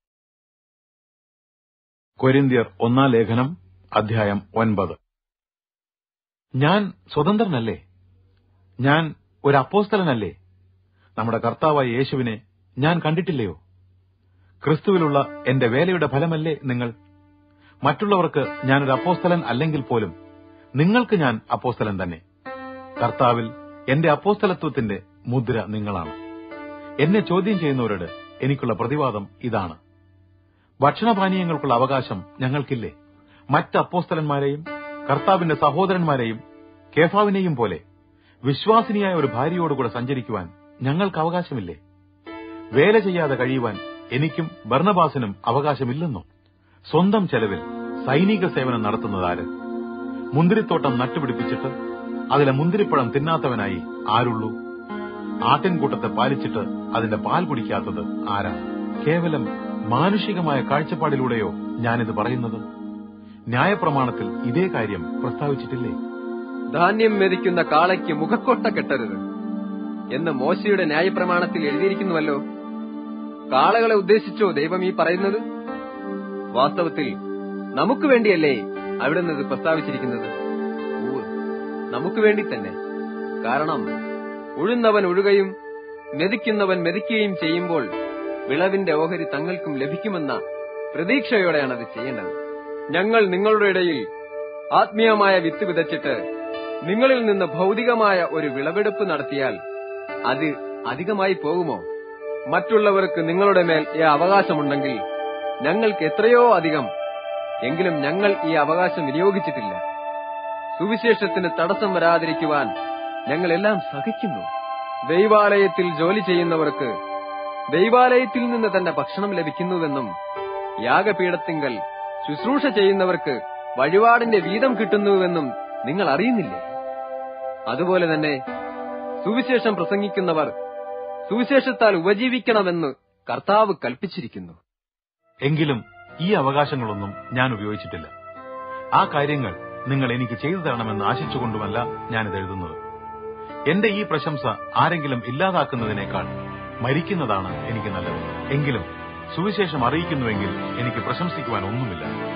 കൊരിന്തിയർ ഒന്നാം ലേഖനം അധ്യായം ഒൻപത് ഞാൻ സ്വതന്ത്രനല്ലേ ഞാൻ ഒരു അപ്പോസ്തലനല്ലേ നമ്മുടെ കർത്താവായ യേശുവിനെ ഞാൻ കണ്ടിട്ടില്ലയോ ക്രിസ്തുവിലുള്ള എന്റെ വേലയുടെ ഫലമല്ലേ നിങ്ങൾ മറ്റുള്ളവർക്ക് ഞാനൊരു അപ്പോസ്തലൻ അല്ലെങ്കിൽ പോലും നിങ്ങൾക്ക് ഞാൻ അപ്പോസ്തലൻ തന്നെ കർത്താവിൽ എന്റെ അപ്പോസ്തലത്വത്തിന്റെ മുദ്ര നിങ്ങളാണ് എന്നെ ചോദ്യം ചെയ്യുന്നവരോട് എനിക്കുള്ള പ്രതിവാദം ഇതാണ് ഭക്ഷണപാനീയങ്ങൾക്കുള്ള അവകാശം ഞങ്ങൾക്കില്ലേ മറ്റ് അപ്പോസ്തലന്മാരെയും കർത്താവിന്റെ സഹോദരന്മാരെയും കേഫാവിനെയും പോലെ വിശ്വാസിനിയായ ഒരു ഭാര്യയോടുകൂടെ സഞ്ചരിക്കുവാൻ ഞങ്ങൾക്ക് അവകാശമില്ലേ വേല ചെയ്യാതെ കഴിയുവാൻ എനിക്കും ഭർണബാസിനും അവകാശമില്ലെന്നോ സ്വന്തം ചെലവിൽ സൈനിക സേവനം നടത്തുന്നതാര് മുന്തിരിത്തോട്ടം നട്ടുപിടിപ്പിച്ചിട്ട് അതിലെ മുന്തിരിപ്പഴം തിന്നാത്തവനായി ആരുള്ളൂ ആട്ടിൻകൂട്ടത്തെ പാലിച്ചിട്ട് അതിന്റെ പാൽ കുടിക്കാത്തത് ആരാണ് കേവലം മാനുഷികമായ കാഴ്ചപ്പാടിലൂടെയോ ഞാനിത് പറയുന്നത് ന്യായപ്രമാണത്തിൽ ഇതേ കാര്യം പ്രസ്താവിച്ചിട്ടില്ലേ ധാന്യം മെതിക്കുന്ന കാളയ്ക്ക് മുഖക്കൊട്ട കെട്ടരുത് എന്ന് മോശയുടെ ന്യായപ്രമാണത്തിൽ എഴുതിയിരിക്കുന്നുവല്ലോ കാളകളെ ഉദ്ദേശിച്ചോ ദൈവം ഈ പറയുന്നത് വാസ്തവത്തിൽ നമുക്ക് വേണ്ടിയല്ലേ അവിടുന്ന് ഇത് പ്രസ്താവിച്ചിരിക്കുന്നത് ഉവ്വ്, നമുക്ക് വേണ്ടി തന്നെ കാരണം ഉഴുന്നവൻ ഉഴുകയും മെതിക്കുന്നവൻ മെതിക്കുകയും ചെയ്യുമ്പോൾ വിളവിന്റെ ഓഹരി തങ്ങൾക്കും ലഭിക്കുമെന്ന പ്രതീക്ഷയോടെയാണ് അത് ചെയ്യേണ്ടത് ഞങ്ങൾ നിങ്ങളുടെ ഇടയിൽ ആത്മീയമായ വിത്ത് വിതച്ചിട്ട് നിങ്ങളിൽ നിന്ന് ഭൗതികമായ ഒരു വിളവെടുപ്പ് നടത്തിയാൽ അത് അധികമായി പോകുമോ മറ്റുള്ളവർക്ക് നിങ്ങളുടെ മേൽ ഈ അവകാശമുണ്ടെങ്കിൽ ഞങ്ങൾക്ക് എത്രയോ അധികം എങ്കിലും ഞങ്ങൾ ഈ അവകാശം വിനിയോഗിച്ചിട്ടില്ല സുവിശേഷത്തിന് തടസ്സം വരാതിരിക്കുവാൻ ഞങ്ങൾ എല്ലാം സഹിക്കുന്നു ദൈവാലയത്തിൽ ജോലി ചെയ്യുന്നവർക്ക് ദൈവാലയത്തിൽ നിന്ന് തന്നെ ഭക്ഷണം ലഭിക്കുന്നുവെന്നും യാഗപീഠത്തിങ്കൽ ശുശ്രൂഷ ചെയ്യുന്നവർക്ക് വഴിപാടിന്റെ വീതം കിട്ടുന്നുവെന്നും നിങ്ങൾ അറിയുന്നില്ലേ അതുപോലെ തന്നെ സുവിശേഷം പ്രസംഗിക്കുന്നവർ സുവിശേഷത്താൽ ഉപജീവിക്കണമെന്ന് കർത്താവ് കൽപ്പിച്ചിരിക്കുന്നു എങ്കിലും ഈ അവകാശങ്ങളൊന്നും ഞാൻ ഉപയോഗിച്ചിട്ടില്ല ആ കാര്യങ്ങൾ നിങ്ങൾ എനിക്ക് ചെയ്തു തരണമെന്ന് ആശിച്ചുകൊണ്ടുമല്ല ഞാനിത് എഴുതുന്നത് എന്റെ ഈ പ്രശംസ ആരെങ്കിലും ഇല്ലാതാക്കുന്നതിനേക്കാൾ മരിക്കുന്നതാണ് എനിക്ക് നല്ലത് എങ്കിലും സുവിശേഷം അറിയിക്കുന്നുവെങ്കിൽ എനിക്ക് പ്രശംസിക്കുവാൻ ഒന്നുമില്ല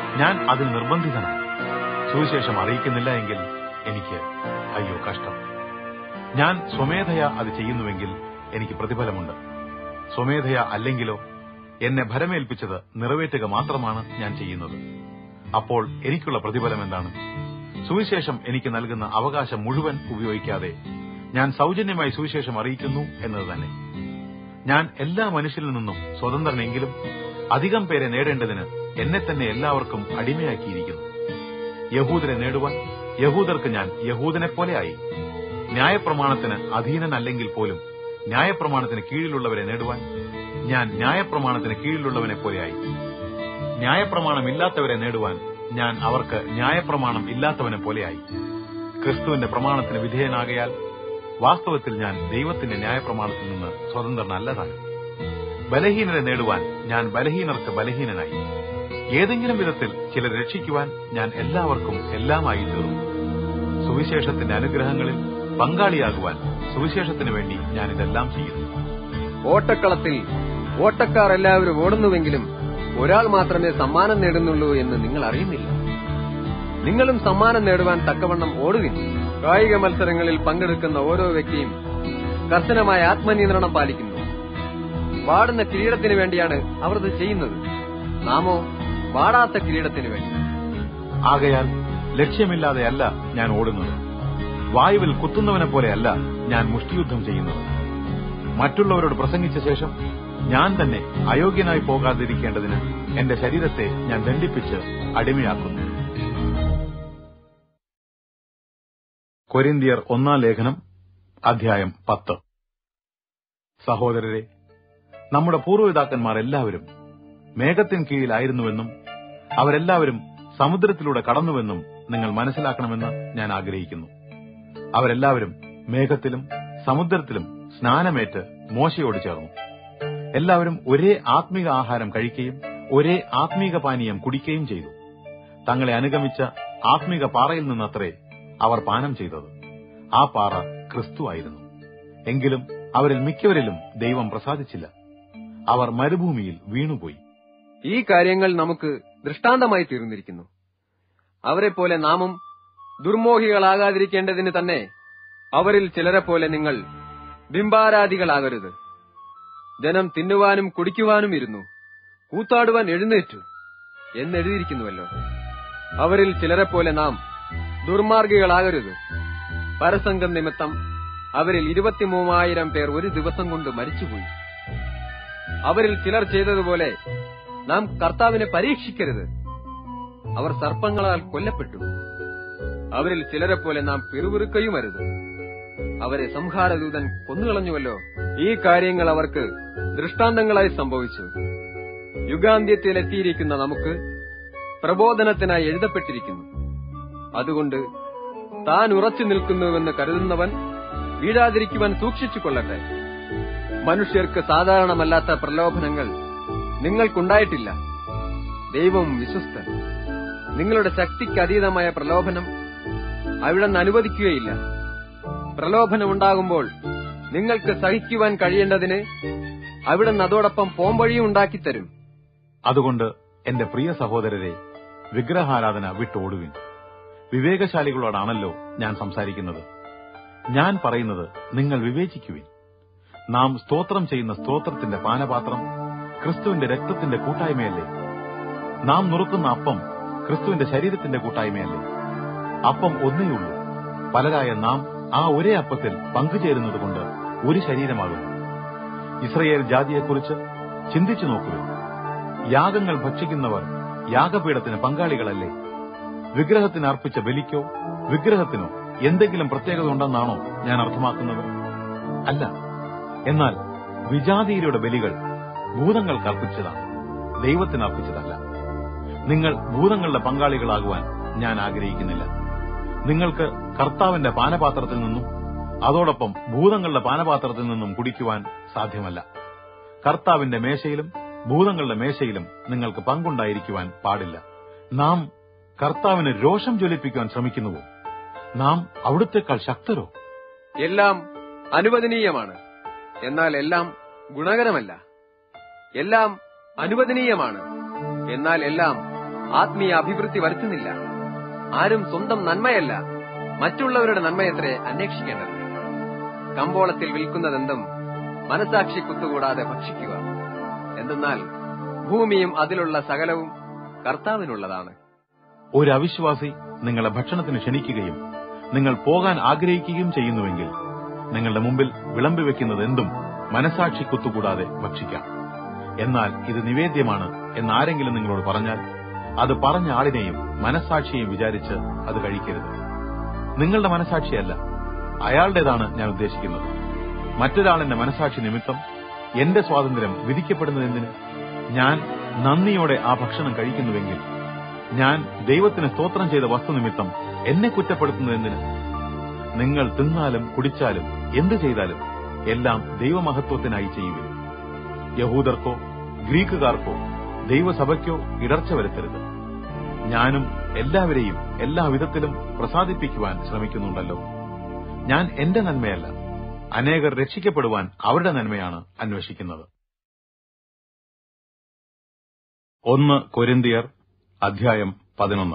ഞാൻ അതിന് നിർബന്ധിതനാണ് സുവിശേഷം അറിയിക്കുന്നില്ല എങ്കിൽ എനിക്ക് അയ്യോ കഷ്ടം ഞാൻ സ്വമേധയ അത് ചെയ്യുന്നുവെങ്കിൽ എനിക്ക് പ്രതിഫലമുണ്ട് സ്വമേധയ അല്ലെങ്കിലോ എന്നെ ഭരമേൽപ്പിച്ചത് നിറവേറ്റുക മാത്രമാണ് ഞാൻ ചെയ്യുന്നത് അപ്പോൾ എനിക്കുള്ള പ്രതിഫലം എന്താണ് സുവിശേഷം എനിക്ക് നൽകുന്ന അവകാശം മുഴുവൻ ഉപയോഗിക്കാതെ ഞാൻ സൗജന്യമായി സുവിശേഷം അറിയിക്കുന്നു എന്നത് തന്നെ ഞാൻ എല്ലാ മനുഷ്യരിൽ നിന്നും സ്വതന്ത്രനെങ്കിലും അധികം പേരെ നേടേണ്ടതിന് എന്നെ തന്നെ എല്ലാവർക്കും അടിമയാക്കിയിരിക്കുന്നു യഹൂദരെ നേടുവാൻ യഹൂദർക്ക് ഞാൻ യഹൂദനെപ്പോലെ ആയി ന്യായപ്രമാണത്തിന് അധീനനല്ലെങ്കിൽ പോലും ന്യായപ്രമാണത്തിന് കീഴിലുള്ളവരെ നേടുവാൻ ഞാൻ ന്യായപ്രമാണത്തിന് കീഴിലുള്ളവനെ പോലെയായി ന്യായപ്രമാണമില്ലാത്തവരെ നേടുവാൻ ഞാൻ അവർക്ക് ന്യായപ്രമാണം ഇല്ലാത്തവനെ പോലെയായി ക്രിസ്തുവിന്റെ പ്രമാണത്തിന് വിധേയനാകയാൽ വാസ്തവത്തിൽ ഞാൻ ദൈവത്തിന്റെ ന്യായപ്രമാണത്തിൽ നിന്ന് സ്വതന്ത്രനല്ലതാണ് ബലഹീനരെ നേടുവാൻ ഞാൻ ബലഹീനർക്ക് ബലഹീനനായി ഏതെങ്കിലും വിധത്തിൽ ചിലർ രക്ഷിക്കുവാൻ ഞാൻ എല്ലാവർക്കും എല്ലാമായി തീർന്നു സുവിശേഷത്തിന്റെ അനുഗ്രഹങ്ങളിൽ പങ്കാളിയാകുവാൻ സുവിശേഷത്തിന് വേണ്ടി ഞാൻ ഇതെല്ലാം ചെയ്യുന്നു ഓട്ടക്കളത്തിൽ ഓട്ടക്കാർ എല്ലാവരും ഓടുന്നുവെങ്കിലും ഒരാൾ മാത്രമേ സമ്മാനം നേടുന്നുള്ളൂ എന്ന് നിങ്ങൾ അറിയുന്നില്ല നിങ്ങളും സമ്മാനം നേടുവാൻ തക്കവണ്ണം ഓടുവിൻ കായിക മത്സരങ്ങളിൽ പങ്കെടുക്കുന്ന ഓരോ വ്യക്തിയും കർശനമായ ആത്മനിയന്ത്രണം പാലിക്കുന്നു വാടുന്ന കിരീടത്തിന് വേണ്ടിയാണ് അവർ ഇത് ചെയ്യുന്നത് നാമോ വാടാത്ത കിരീടത്തിന് വേണ്ടി ആകയാൽ ലക്ഷ്യമില്ലാതെയല്ല ഞാൻ ഓടുന്നത് വായുവിൽ കുത്തുന്നവനെ പോലെയല്ല ഞാൻ മുഷ്ടിയുദ്ധം ചെയ്യുന്നത് മറ്റുള്ളവരോട് പ്രസംഗിച്ച ശേഷം ഞാൻ തന്നെ അയോഗ്യനായി പോകാതിരിക്കേണ്ടതിന് എന്റെ ശരീരത്തെ ഞാൻ ദണ്ഡിപ്പിച്ച് അടിമയാക്കുന്നു കൊരിന്തിയർ ഒന്നാം ലേഖനം അധ്യായം പത്ത് സഹോദരരെ നമ്മുടെ പൂർവ്വപിതാക്കന്മാർ എല്ലാവരും മേഘത്തിൻ കീഴിലായിരുന്നുവെന്നും അവരെല്ലാവരും സമുദ്രത്തിലൂടെ കടന്നുവെന്നും നിങ്ങൾ മനസ്സിലാക്കണമെന്ന് ഞാൻ ആഗ്രഹിക്കുന്നു അവരെല്ലാവരും മേഘത്തിലും സമുദ്രത്തിലും സ്നാനമേറ്റ് മോശയോട് ചേർന്നു എല്ലാവരും ഒരേ ആത്മീക ആഹാരം കഴിക്കുകയും ഒരേ ആത്മീക പാനീയം കുടിക്കുകയും ചെയ്തു തങ്ങളെ അനുഗമിച്ച ആത്മീക പാറയിൽ നിന്നത്രേ അവർ പാനം ചെയ്തത് ആ പാറ ക്രിസ്തു ആയിരുന്നു എങ്കിലും അവരിൽ മിക്കവരിലും ദൈവം പ്രസാദിച്ചില്ല അവർ മരുഭൂമിയിൽ വീണുപോയി ഈ കാര്യങ്ങൾ നമുക്ക് ദൃഷ്ടാന്തമായി തീർന്നിരിക്കുന്നു അവരെ പോലെ നാമും ദുർമോഹികളാകാതിരിക്കേണ്ടതിന് തന്നെ അവരിൽ ചിലരെ പോലെ നിങ്ങൾ ബിംബാരാധികളാകരുത് ജനം തിന്നുവാനും കുടിക്കുവാനും ഇരുന്നു കൂത്താടുവാൻ എഴുന്നേറ്റു എന്നെഴുതിയിരിക്കുന്നുവല്ലോ അവരിൽ ചിലരെ പോലെ നാം ദുർമാർഗികളാകരുത് പരസംഗം നിമിത്തം അവരിൽ ഇരുപത്തിമൂവായിരം പേർ ഒരു ദിവസം കൊണ്ട് മരിച്ചുപോയി അവരിൽ ചിലർ ചെയ്തതുപോലെ നാം കർത്താവിനെ പരീക്ഷിക്കരുത് അവർ സർപ്പങ്ങളാൽ കൊല്ലപ്പെട്ടു അവരിൽ ചിലരെ പോലെ നാം പിറുപിറുക്കയുമരുത് അവരെ സംഹാരദൂതൻ കൊന്നുകളഞ്ഞുവല്ലോ ഈ കാര്യങ്ങൾ അവർക്ക് ദൃഷ്ടാന്തങ്ങളായി സംഭവിച്ചു യുഗാന്ത്യത്തിലെത്തിയിരിക്കുന്ന നമുക്ക് പ്രബോധനത്തിനായി എഴുതപ്പെട്ടിരിക്കുന്നു അതുകൊണ്ട് താൻ ഉറച്ചു നിൽക്കുന്നുവെന്ന് കരുതുന്നവൻ വീഴാതിരിക്കുവാൻ സൂക്ഷിച്ചു കൊള്ളട്ടെ മനുഷ്യർക്ക് സാധാരണമല്ലാത്ത പ്രലോഭനങ്ങൾ നിങ്ങൾക്കുണ്ടായിട്ടില്ല ദൈവം വിശ്വസ്തൻ നിങ്ങളുടെ ശക്തിക്ക് അതീതമായ പ്രലോഭനം അവിടെ നിന്ന് അനുവദിക്കുകയില്ല പ്രലോഭനമുണ്ടാകുമ്പോൾ നിങ്ങൾക്ക് സഹിക്കുവാൻ കഴിയേണ്ടതിന് അവിടെ നിന്ന് അതോടൊപ്പം പോംവഴിയും ഉണ്ടാക്കിത്തരും അതുകൊണ്ട് എന്റെ പ്രിയ സഹോദരരെ വിഗ്രഹാരാധന വിട്ടോടുവിൻ വിവേകശാലികളോടാണല്ലോ ഞാൻ സംസാരിക്കുന്നത് ഞാൻ പറയുന്നത് നിങ്ങൾ വിവേചിക്കുവിൻ നാം സ്തോത്രം ചെയ്യുന്ന സ്തോത്രത്തിന്റെ പാനപാത്രം ക്രിസ്തുവിന്റെ രക്തത്തിന്റെ കൂട്ടായ്മയല്ലേ നാം നുറുക്കുന്ന അപ്പം ക്രിസ്തുവിന്റെ ശരീരത്തിന്റെ കൂട്ടായ്മയല്ലേ അപ്പം ഒന്നേയുള്ളൂ പലരായ നാം ആ ഒരേ അപ്പത്തിൽ പങ്കുചേരുന്നതുകൊണ്ട് ഒരു ശരീരമാകുന്നു ഇസ്രയേൽ ജാതിയെക്കുറിച്ച് ചിന്തിച്ചു നോക്കുക യാഗങ്ങൾ ഭക്ഷിക്കുന്നവർ യാഗപീഠത്തിന് പങ്കാളികളല്ലേ വിഗ്രഹത്തിന് അർപ്പിച്ച ബലിക്കോ വിഗ്രഹത്തിനോ എന്തെങ്കിലും പ്രത്യേകത ഉണ്ടെന്നാണോ ഞാൻ അർത്ഥമാക്കുന്നത് അല്ല എന്നാൽ വിജാതീയരുടെ ബലികൾ ഭൂതങ്ങൾക്ക് അർപ്പിച്ചതാണ് ദൈവത്തിന് അർപ്പിച്ചതല്ല നിങ്ങൾ ഭൂതങ്ങളുടെ പങ്കാളികളാകുവാൻ ഞാൻ ആഗ്രഹിക്കുന്നില്ല നിങ്ങൾക്ക് കർത്താവിന്റെ പാനപാത്രത്തിൽ നിന്നും അതോടൊപ്പം ഭൂതങ്ങളുടെ പാനപാത്രത്തിൽ നിന്നും കുടിക്കുവാൻ സാധ്യമല്ല കർത്താവിന്റെ മേശയിലും ഭൂതങ്ങളുടെ മേശയിലും നിങ്ങൾക്ക് പങ്കുണ്ടായിരിക്കുവാൻ പാടില്ല നാം കർത്താവിന് രോഷം ജ്വലിപ്പിക്കുവാൻ ശ്രമിക്കുന്നുവോ നാം അവിടുത്തെക്കാൾ ശക്തരോ എല്ലാം അനുവദനീയമാണ് എന്നാൽ എല്ലാം ഗുണകരമല്ല എല്ലാം അനുവദനീയമാണ് എന്നാൽ എല്ലാം ആത്മീയ അഭിവൃദ്ധി വരുത്തുന്നില്ല ആരും സ്വന്തം നന്മയല്ല മറ്റുള്ളവരുടെ നന്മയത്രേ അന്വേഷിക്കേണ്ടത് കമ്പോളത്തിൽ വിൽക്കുന്നതെന്തും മനസാക്ഷി കുത്തുകൂടാതെ ഭക്ഷിക്കുക എന്തെന്നാൽ ഭൂമിയും അതിലുള്ള സകലവും കർത്താവിനുള്ളതാണ് ഒരു അവിശ്വാസി നിങ്ങളെ ഭക്ഷണത്തിന് ക്ഷണിക്കുകയും നിങ്ങൾ പോകാൻ ആഗ്രഹിക്കുകയും ചെയ്യുന്നുവെങ്കിൽ നിങ്ങളുടെ മുമ്പിൽ വിളമ്പി വെക്കുന്നത് എന്തും മനസാക്ഷി കുത്തുകൂടാതെ ഭക്ഷിക്കാം എന്നാൽ ഇത് നിവേദ്യമാണ് എന്നാരെങ്കിലും നിങ്ങളോട് പറഞ്ഞാൽ അത് പറഞ്ഞ ആളിനെയും മനസാക്ഷിയെയും വിചാരിച്ച് അത് കഴിക്കരുത് നിങ്ങളുടെ മനസാക്ഷിയല്ല അയാളുടേതാണ് ഞാൻ ഉദ്ദേശിക്കുന്നത് മറ്റൊരാളിന്റെ മനസാക്ഷി നിമിത്തം എന്റെ സ്വാതന്ത്ര്യം വിധിക്കപ്പെടുന്നതെന്തിന് ഞാൻ നന്ദിയോടെ ആ ഭക്ഷണം കഴിക്കുന്നുവെങ്കിൽ ഞാൻ ദൈവത്തിന് സ്തോത്രം ചെയ്ത വസ്തുനിമിത്തം എന്നെ കുറ്റപ്പെടുത്തുന്നതെന്തിന് നിങ്ങൾ തിന്നാലും കുടിച്ചാലും എന്തു ചെയ്താലും എല്ലാം ദൈവമഹത്വത്തിനായി ചെയ്യുവിൻ യഹൂദർക്കോ ഗ്രീക്കുകാർക്കോ ദൈവസഭയ്ക്കോ ഇടർച്ച വരുത്തരുത് ഞാനും എല്ലാവരെയും എല്ലാ വിധത്തിലും പ്രസാദിപ്പിക്കുവാൻ ശ്രമിക്കുന്നുണ്ടല്ലോ ഞാൻ എന്റെ നന്മയല്ല അനേകർ രക്ഷിക്കപ്പെടുവാൻ അവരുടെ നന്മയാണ് അന്വേഷിക്കുന്നത് ഒന്ന് കൊരിന്തിയർ അധ്യായം പതിനൊന്ന്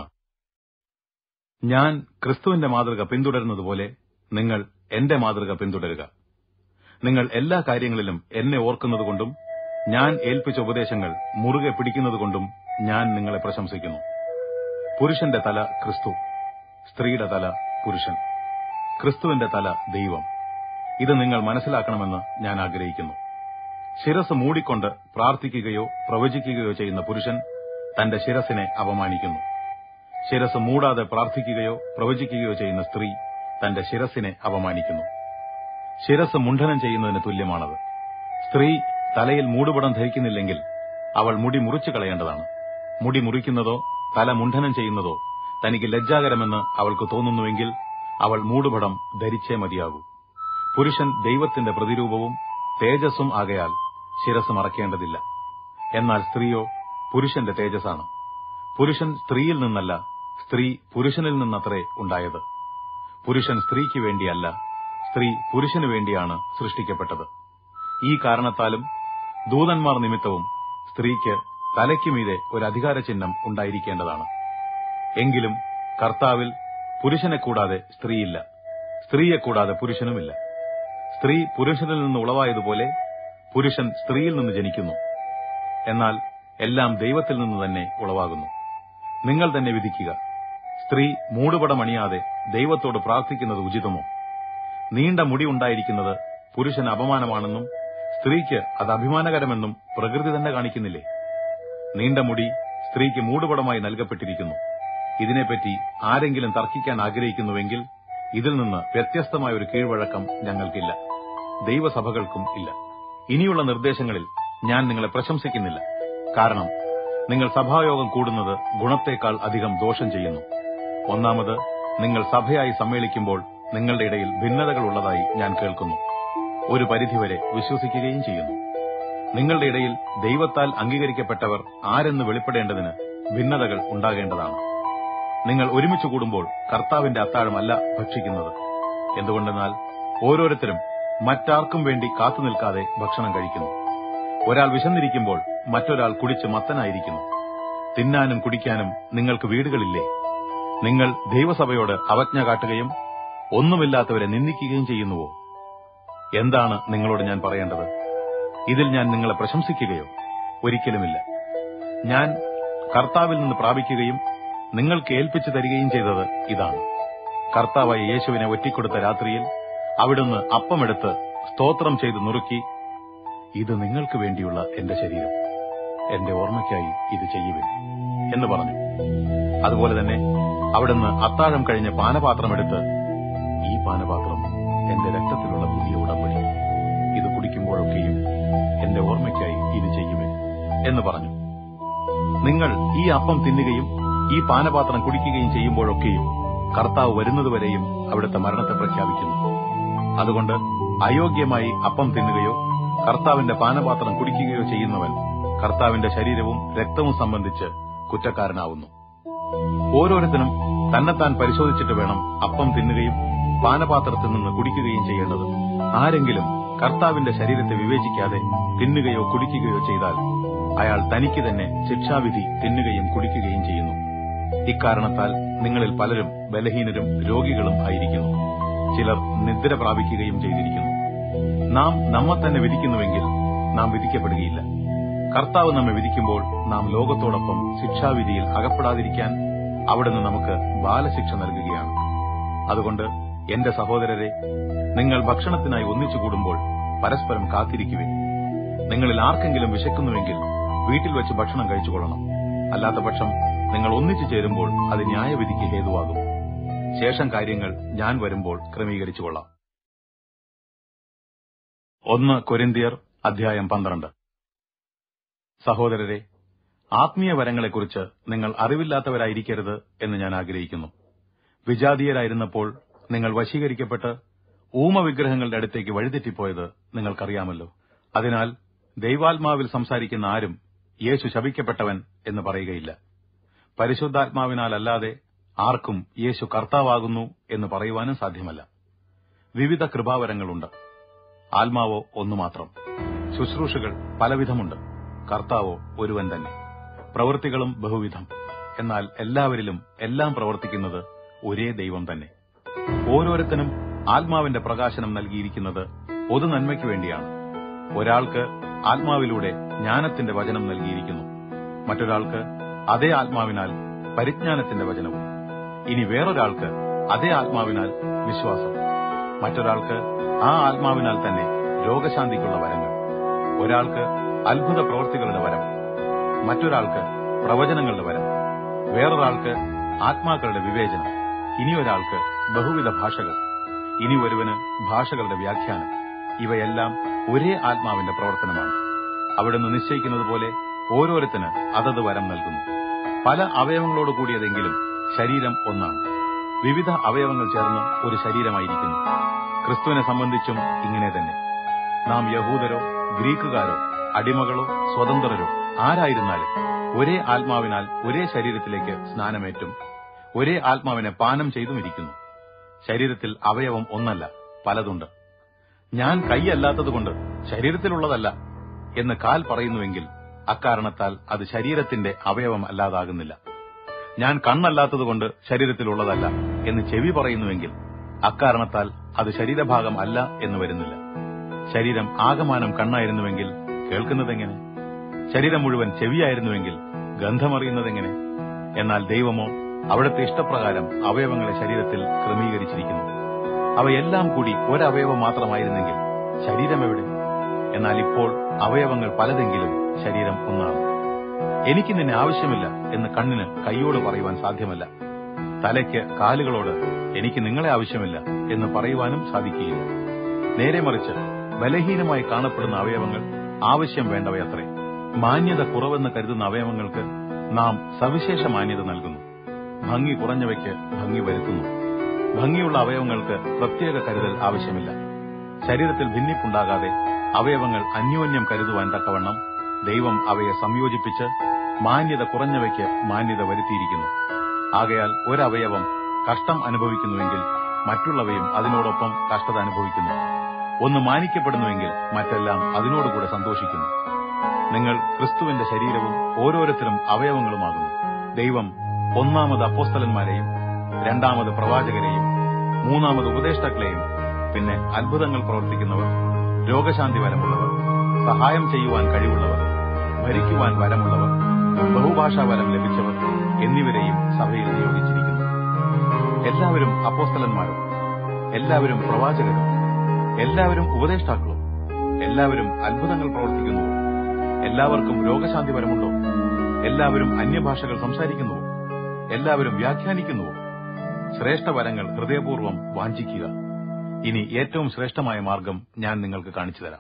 ഞാൻ ക്രിസ്തുവിന്റെ മാതൃക പിന്തുടരുന്നതുപോലെ നിങ്ങൾ എന്റെ മാതൃക പിന്തുടരുക നിങ്ങൾ എല്ലാ കാര്യങ്ങളിലും എന്നെ ഓർക്കുന്നതുകൊണ്ടും ഞാൻ ഏൽപ്പിച്ച ഉപദേശങ്ങൾ മുറുകെ പിടിക്കുന്നതുകൊണ്ടും ഞാൻ നിങ്ങളെ പ്രശംസിക്കുന്നു പുരുഷന്റെ തല ക്രിസ്തു സ്ത്രീയുടെ തല പുരുഷൻ ക്രിസ്തുവിന്റെ തല ദൈവം ഇത് നിങ്ങൾ മനസ്സിലാക്കണമെന്ന് ഞാൻ ആഗ്രഹിക്കുന്നു ശിരസ് മൂടിക്കൊണ്ട് പ്രാർത്ഥിക്കുകയോ പ്രവചിക്കുകയോ ചെയ്യുന്ന പുരുഷൻ തന്റെ ശിരസിനെ അപമാനിക്കുന്നു ശിരസ് മൂടാതെ പ്രാർത്ഥിക്കുകയോ പ്രവചിക്കുകയോ ചെയ്യുന്ന സ്ത്രീ തന്റെ ശിരസിനെ അപമാനിക്കുന്നു ശിരസ് മുണ്ഡനം ചെയ്യുന്നതിന് തുല്യമാണത് സ്ത്രീ തലയിൽ മൂടുപടം ധരിക്കുന്നില്ലെങ്കിൽ അവൾ മുടി മുറിച്ചു കളയേണ്ടതാണ് മുടി മുറിക്കുന്നതോ തല മുണ്ഡനം ചെയ്യുന്നതോ തനിക്ക് ലജ്ജാകരമെന്ന് അവൾക്ക് തോന്നുന്നുവെങ്കിൽ അവൾ മൂടുപടം ധരിച്ചേ മതിയാകൂ പുരുഷൻ ദൈവത്തിന്റെ പ്രതിരൂപവും തേജസ്സും ആകയാൽ ശിരസ് മറക്കേണ്ടതില്ല എന്നാൽ സ്ത്രീയോ പുരുഷന്റെ തേജസ്സാണ് പുരുഷൻ സ്ത്രീയിൽ നിന്നല്ല സ്ത്രീ പുരുഷനിൽ നിന്നത്രേ ഉണ്ടായത് പുരുഷൻ സ്ത്രീക്ക് വേണ്ടിയല്ല സ്ത്രീ പുരുഷനു വേണ്ടിയാണ് സൃഷ്ടിക്കപ്പെട്ടത് ഈ കാരണത്താലും ദൂതന്മാർ നിമിത്തവും സ്ത്രീക്ക് തലയ്ക്കുമീതെ ഒരു അധികാര ചിഹ്നം ഉണ്ടായിരിക്കേണ്ടതാണ് എങ്കിലും കർത്താവിൽ പുരുഷനെ കൂടാതെ സ്ത്രീയില്ല സ്ത്രീയെ കൂടാതെ പുരുഷനുമില്ല സ്ത്രീ പുരുഷനിൽ നിന്ന് ഉളവായതുപോലെ പുരുഷൻ സ്ത്രീയിൽ നിന്ന് ജനിക്കുന്നു എന്നാൽ എല്ലാം ദൈവത്തിൽ നിന്ന് തന്നെ ഉളവാകുന്നു നിങ്ങൾ തന്നെ വിധിക്കുക സ്ത്രീ മൂടുപടമണിയാതെ ദൈവത്തോട് പ്രാർത്ഥിക്കുന്നത് ഉചിതമോ നീണ്ട മുടി ഉണ്ടായിരിക്കുന്നത് പുരുഷൻ അപമാനമാണെന്നും സ്ത്രീക്ക് അത് അഭിമാനകരമെന്നും പ്രകൃതി തന്നെ കാണിക്കുന്നില്ലേ നീണ്ട മുടി സ്ത്രീക്ക് മൂടുപടമായി നൽകപ്പെട്ടിരിക്കുന്നു ഇതിനെപ്പറ്റി ആരെങ്കിലും തർക്കിക്കാൻ ആഗ്രഹിക്കുന്നുവെങ്കിൽ ഇതിൽ നിന്ന് വ്യത്യസ്തമായ ഒരു കീഴ്വഴക്കം ഞങ്ങൾക്കില്ല ദൈവസഭകൾക്കും ഇല്ല ഇനിയുള്ള നിർദ്ദേശങ്ങളിൽ ഞാൻ നിങ്ങളെ പ്രശംസിക്കുന്നില്ല കാരണം നിങ്ങൾ സഭായോഗം കൂടുന്നത് ഗുണത്തേക്കാൾ അധികം ദോഷം ചെയ്യുന്നു ഒന്നാമത് നിങ്ങൾ സഭയായി സമ്മേളിക്കുമ്പോൾ നിങ്ങളുടെ ഇടയിൽ ഭിന്നതകൾ ഉള്ളതായി ഞാൻ കേൾക്കുന്നു ഒരു പരിധിവരെ വിശ്വസിക്കുകയും ചെയ്യുന്നു നിങ്ങളുടെ ഇടയിൽ ദൈവത്താൽ അംഗീകരിക്കപ്പെട്ടവർ ആരെന്ന് വെളിപ്പെടേണ്ടതിന് ഭിന്നതകൾ ഉണ്ടാകേണ്ടതാണ് നിങ്ങൾ ഒരുമിച്ച് കൂടുമ്പോൾ കർത്താവിന്റെ അത്താഴമല്ല ഭക്ഷിക്കുന്നത് എന്തുകൊണ്ടെന്നാൽ ഓരോരുത്തരും മറ്റാർക്കും വേണ്ടി കാത്തുനിൽക്കാതെ ഭക്ഷണം കഴിക്കുന്നു ഒരാൾ വിശന്നിരിക്കുമ്പോൾ മറ്റൊരാൾ കുടിച്ച് മത്തനായിരിക്കുന്നു തിന്നാനും കുടിക്കാനും നിങ്ങൾക്ക് വീടുകളില്ലേ നിങ്ങൾ ദൈവസഭയോട് അവജ്ഞ കാട്ടുകയും ഒന്നുമില്ലാത്തവരെ നിന്ദിക്കുകയും ചെയ്യുന്നുവോ എന്താണ് നിങ്ങളോട് ഞാൻ പറയേണ്ടത് ഇതിൽ ഞാൻ നിങ്ങളെ പ്രശംസിക്കുകയോ ഒരിക്കലുമില്ല ഞാൻ കർത്താവിൽ നിന്ന് പ്രാപിക്കുകയും നിങ്ങൾക്ക് ഏൽപ്പിച്ചു തരികയും ചെയ്തത് ഇതാണ് കർത്താവായ യേശുവിനെ ഒറ്റിക്കൊടുത്ത രാത്രിയിൽ അവിടുന്ന് അപ്പമെടുത്ത് സ്തോത്രം ചെയ്ത് നുറുക്കി ഇത് നിങ്ങൾക്ക് വേണ്ടിയുള്ള എന്റെ ശരീരം എന്റെ ഓർമ്മയ്ക്കായി ഇത് ചെയ്യുവിൻ എന്ന് പറഞ്ഞു അതുപോലെ തന്നെ അവിടുന്ന് അത്താഴം കഴിഞ്ഞ് പാനപാത്രമെടുത്ത് ഈ പാനപാത്രം എന്റെ രക്തത്തിലുള്ള പുതിയ ഉടമ്പടി ഇത് കുടിക്കുമ്പോഴൊക്കെയും എന്റെ ഓർമ്മയ്ക്കായി ഇത് ചെയ്യുവിൻ എന്ന് പറഞ്ഞു നിങ്ങൾ ഈ അപ്പം തിന്നുകയും ഈ പാനപാത്രം കുടിക്കുകയും ചെയ്യുമ്പോഴൊക്കെയും കർത്താവ് വരുന്നതുവരെയും അവിടുത്തെ മരണത്തെ പ്രഖ്യാപിക്കുന്നു അതുകൊണ്ട് അയോഗ്യമായി അപ്പം തിന്നുകയോ കർത്താവിന്റെ പാനപാത്രം കുടിക്കുകയോ ചെയ്യുന്നവൻ കർത്താവിന്റെ ശരീരവും രക്തവും സംബന്ധിച്ച് കുറ്റക്കാരനാവുന്നു ഓരോരുത്തരും തന്നെത്താൻ പരിശോധിച്ചിട്ട് വേണം അപ്പം തിന്നുകയും പാനപാത്രത്തിൽ നിന്ന് കുടിക്കുകയും ചെയ്യേണ്ടത് ആരെങ്കിലും കർത്താവിന്റെ ശരീരത്തെ വിവേചിക്കാതെ തിന്നുകയോ കുടിക്കുകയോ ചെയ്താൽ അയാൾ തനിക്ക് തന്നെ ശിക്ഷാവിധി തിന്നുകയും കുടിക്കുകയും ചെയ്യുന്നു ഇക്കാരണത്താൽ നിങ്ങളിൽ പലരും ബലഹീനരും രോഗികളും ആയിരിക്കുന്നു ചിലർ നിദ്ര പ്രാപിക്കുകയും ചെയ്തിരിക്കുന്നു നാം നമ്മെ തന്നെ വിധിക്കുന്നുവെങ്കിൽ നാം വിധിക്കപ്പെടുകയില്ല കർത്താവ് നമ്മെ വിധിക്കുമ്പോൾ നാം ലോകത്തോടൊപ്പം ശിക്ഷാവിധിയിൽ അകപ്പെടാതിരിക്കാൻ അവിടുന്ന് നമുക്ക് ബാലശിക്ഷ നൽകുകയാണ് അതുകൊണ്ട് എന്റെ സഹോദരരെ നിങ്ങൾ ഭക്ഷണത്തിനായി ഒന്നിച്ചു കൂടുമ്പോൾ പരസ്പരം കാത്തിരിക്കുവിൻ നിങ്ങളിൽ ആർക്കെങ്കിലും വിശക്കുന്നുവെങ്കിൽ വീട്ടിൽ വെച്ച് ഭക്ഷണം കഴിച്ചുകൊള്ളണം അല്ലാത്ത പക്ഷം നിങ്ങൾ ഒന്നിച്ചു ചേരുമ്പോൾ അത് ന്യായവിധിക്ക് ഹേതുവാകും ശേഷം കാര്യങ്ങൾ ഞാൻ വരുമ്പോൾ ക്രമീകരിച്ചുകൊള്ളാം ഒന്ന് കൊരിന്തിയർ അധ്യായം പന്ത്രണ്ട് സഹോദരരെ ആത്മീയ വരങ്ങളെക്കുറിച്ച് നിങ്ങൾ അറിവില്ലാത്തവരായിരിക്കരുത് എന്ന് ഞാൻ ആഗ്രഹിക്കുന്നു വിജാതീയരായിരുന്നപ്പോൾ നിങ്ങൾ വശീകരിക്കപ്പെട്ട് ഊമവിഗ്രഹങ്ങളുടെ അടുത്തേക്ക് വഴിതെറ്റിപ്പോയത് നിങ്ങൾക്കറിയാമല്ലോ അതിനാൽ ദൈവാത്മാവിൽ സംസാരിക്കുന്ന ആരും യേശു ശപിക്കപ്പെട്ടവൻ എന്ന് പറയുകയില്ല പരിശുദ്ധാത്മാവിനാലല്ലാതെ ആർക്കും യേശു കർത്താവാകുന്നു എന്ന് പറയുവാനും സാധ്യമല്ല വിവിധ കൃപാവരങ്ങളുണ്ട് ആത്മാവോ ഒന്നു മാത്രം ശുശ്രൂഷകൾ പലവിധമുണ്ട് കർത്താവോ ഒരുവൻ തന്നെ പ്രവൃത്തികളും ബഹുവിധം എന്നാൽ എല്ലാവരിലും എല്ലാം പ്രവർത്തിക്കുന്നത് ഒരേ ദൈവം തന്നെ ഓരോരുത്തനും ആത്മാവിന്റെ പ്രകാശനം നൽകിയിരിക്കുന്നത് പൊതു നന്മയ്ക്ക് വേണ്ടിയാണ് ഒരാൾക്ക് ആത്മാവിലൂടെ ജ്ഞാനത്തിന്റെ വചനം നൽകിയിരിക്കുന്നു മറ്റൊരാൾക്ക് അതേ ആത്മാവിനാൽ പരിജ്ഞാനത്തിന്റെ വചനവും ഇനി വേറൊരാൾക്ക് അതേ ആത്മാവിനാൽ വിശ്വാസം മറ്റൊരാൾക്ക് ആ ആത്മാവിനാൽ തന്നെ രോഗശാന്തിക്കുള്ള വരങ്ങൾ ഒരാൾക്ക് അത്ഭുത പ്രവൃത്തികളുടെ വരം മറ്റൊരാൾക്ക് പ്രവചനങ്ങളുടെ വരം വേറൊരാൾക്ക് ആത്മാക്കളുടെ വിവേചനം ഇനിയൊരാൾക്ക് ബഹുവിധ ഭാഷകൾ ഇനി ഒരുവന് ഭാഷകളുടെ വ്യാഖ്യാനം ഇവയെല്ലാം ഒരേ ആത്മാവിന്റെ പ്രവർത്തനമാണ് അവിടുന്ന് നിശ്ചയിക്കുന്നത് പോലെ ഓരോരുത്തന് അതത് വരം നൽകുന്നു പല അവയവങ്ങളോട് കൂടിയതെങ്കിലും ശരീരം ഒന്നാണ് വിവിധ അവയവങ്ങൾ ചേർന്ന് ഒരു ശരീരമായിരിക്കുന്നു ക്രിസ്തുവിനെ സംബന്ധിച്ചും ഇങ്ങനെ തന്നെ നാം യഹൂദരോ ഗ്രീക്കുകാരോ അടിമകളോ സ്വതന്ത്രരോ ആരായിരുന്നാലും ഒരേ ആത്മാവിനാൽ ഒരേ ശരീരത്തിലേക്ക് സ്നാനമേറ്റും ഒരേ ആത്മാവിനെ പാനം ചെയ്തുമിരിക്കുന്നു ശരീരത്തിൽ അവയവം ഒന്നല്ല പലതുണ്ട് ഞാൻ കൈയല്ലാത്തതുകൊണ്ട് ശരീരത്തിലുള്ളതല്ല എന്ന് കാൽ പറയുന്നുവെങ്കിൽ അക്കാരണത്താൽ അത് ശരീരത്തിന്റെ അവയവം അല്ലാതാകുന്നില്ല ഞാൻ കണ്ണല്ലാത്തതുകൊണ്ട് ശരീരത്തിലുള്ളതല്ല എന്ന് ചെവി പറയുന്നുവെങ്കിൽ അക്കാരണത്താൽ അത് ശരീരഭാഗം അല്ല എന്ന് വരുന്നില്ല ശരീരം ആകമാനം കണ്ണായിരുന്നുവെങ്കിൽ കേൾക്കുന്നതെങ്ങനെ ശരീരം മുഴുവൻ ചെവിയായിരുന്നുവെങ്കിൽ ഗന്ധമറിയുന്നതെങ്ങനെ എന്നാൽ ദൈവമോ അവിടുത്തെ ഇഷ്ടപ്രകാരം അവയവങ്ങളെ ശരീരത്തിൽ ക്രമീകരിച്ചിരിക്കുന്നു അവയെല്ലാം കൂടി ഒരവയവം മാത്രമായിരുന്നെങ്കിൽ ശരീരം എവിടെ എന്നാൽ ഇപ്പോൾ അവയവങ്ങൾ പലതെങ്കിലും ശരീരം ഒന്നാണ് എനിക്ക് നിന്നെ ആവശ്യമില്ല എന്ന് കണ്ണിന് കൈയോട് പറയുവാൻ സാധ്യമല്ല തലയ്ക്ക് കാലുകളോട് എനിക്ക് നിങ്ങളെ ആവശ്യമില്ല എന്ന് പറയുവാനും സാധിക്കുകയില്ല നേരെ മറിച്ച് ബലഹീനമായി കാണപ്പെടുന്ന അവയവങ്ങൾ ആവശ്യം വേണ്ടവയത്രേ മാന്യത കുറവെന്ന് കരുതുന്ന അവയവങ്ങൾക്ക് നാം സവിശേഷ മാന്യത നൽകുന്നു ഭംഗി കുറഞ്ഞവയ്ക്ക് ഭംഗി വരുത്തുന്നു ഭംഗിയുള്ള അവയവങ്ങൾക്ക് പ്രത്യേക കരുതൽ ആവശ്യമില്ല ശരീരത്തിൽ ഭിന്നിപ്പുണ്ടാകാതെ അവയവങ്ങൾ അന്യോന്യം കരുതുവാൻ തക്കവണ്ണം ദൈവം അവയെ സംയോജിപ്പിച്ച് മാന്യത കുറഞ്ഞവയ്ക്ക് മാന്യത വരുത്തിയിരിക്കുന്നു ആകയാൽ ഒരവയവം കഷ്ടം അനുഭവിക്കുന്നുവെങ്കിൽ മറ്റുള്ളവയും അതിനോടൊപ്പം കഷ്ടത അനുഭവിക്കുന്നു ഒന്ന് മാനിക്കപ്പെടുന്നുവെങ്കിൽ മറ്റെല്ലാം അതിനോടുകൂടെ സന്തോഷിക്കുന്നു നിങ്ങൾ ക്രിസ്തുവിന്റെ ശരീരവും ഓരോരുത്തരും അവയവങ്ങളുമാകുന്നു ദൈവം ഒന്നാമത് അപ്പോസ്തലന്മാരെയും രണ്ടാമത് പ്രവാചകരെയും മൂന്നാമത് ഉപദേഷ്ടാക്കളെയും പിന്നെ അത്ഭുതങ്ങൾ പ്രവർത്തിക്കുന്നവർ രോഗശാന്തി വരമുള്ളവർ സഹായം ചെയ്യുവാൻ കഴിവുള്ളവർ ഭരിക്കുവാൻ വരമുള്ളവർ ബഹുഭാഷാ വരം ലഭിച്ചവർ എന്നിവരെയും സഭയിൽ നിയോഗിച്ചിരിക്കുന്നു എല്ലാവരും അപ്പോസ്തലന്മാരും എല്ലാവരും പ്രവാചകരും എല്ലാവരും ഉപദേഷ്ടാക്കളും എല്ലാവരും അത്ഭുതങ്ങൾ പ്രവർത്തിക്കുന്നുവോ എല്ലാവർക്കും രോഗശാന്തി വരമുണ്ടോ എല്ലാവരും അന്യഭാഷകൾ സംസാരിക്കുന്നുവോ എല്ലാവരും വ്യാഖ്യാനിക്കുന്നുവോ ശ്രേഷ്ഠവരങ്ങൾ ഹൃദയപൂർവ്വം വാഞ്ചിക്കുക ഇനി ഏറ്റവും ശ്രേഷ്ഠമായ മാർഗം ഞാൻ നിങ്ങൾക്ക് കാണിച്ചു തരാം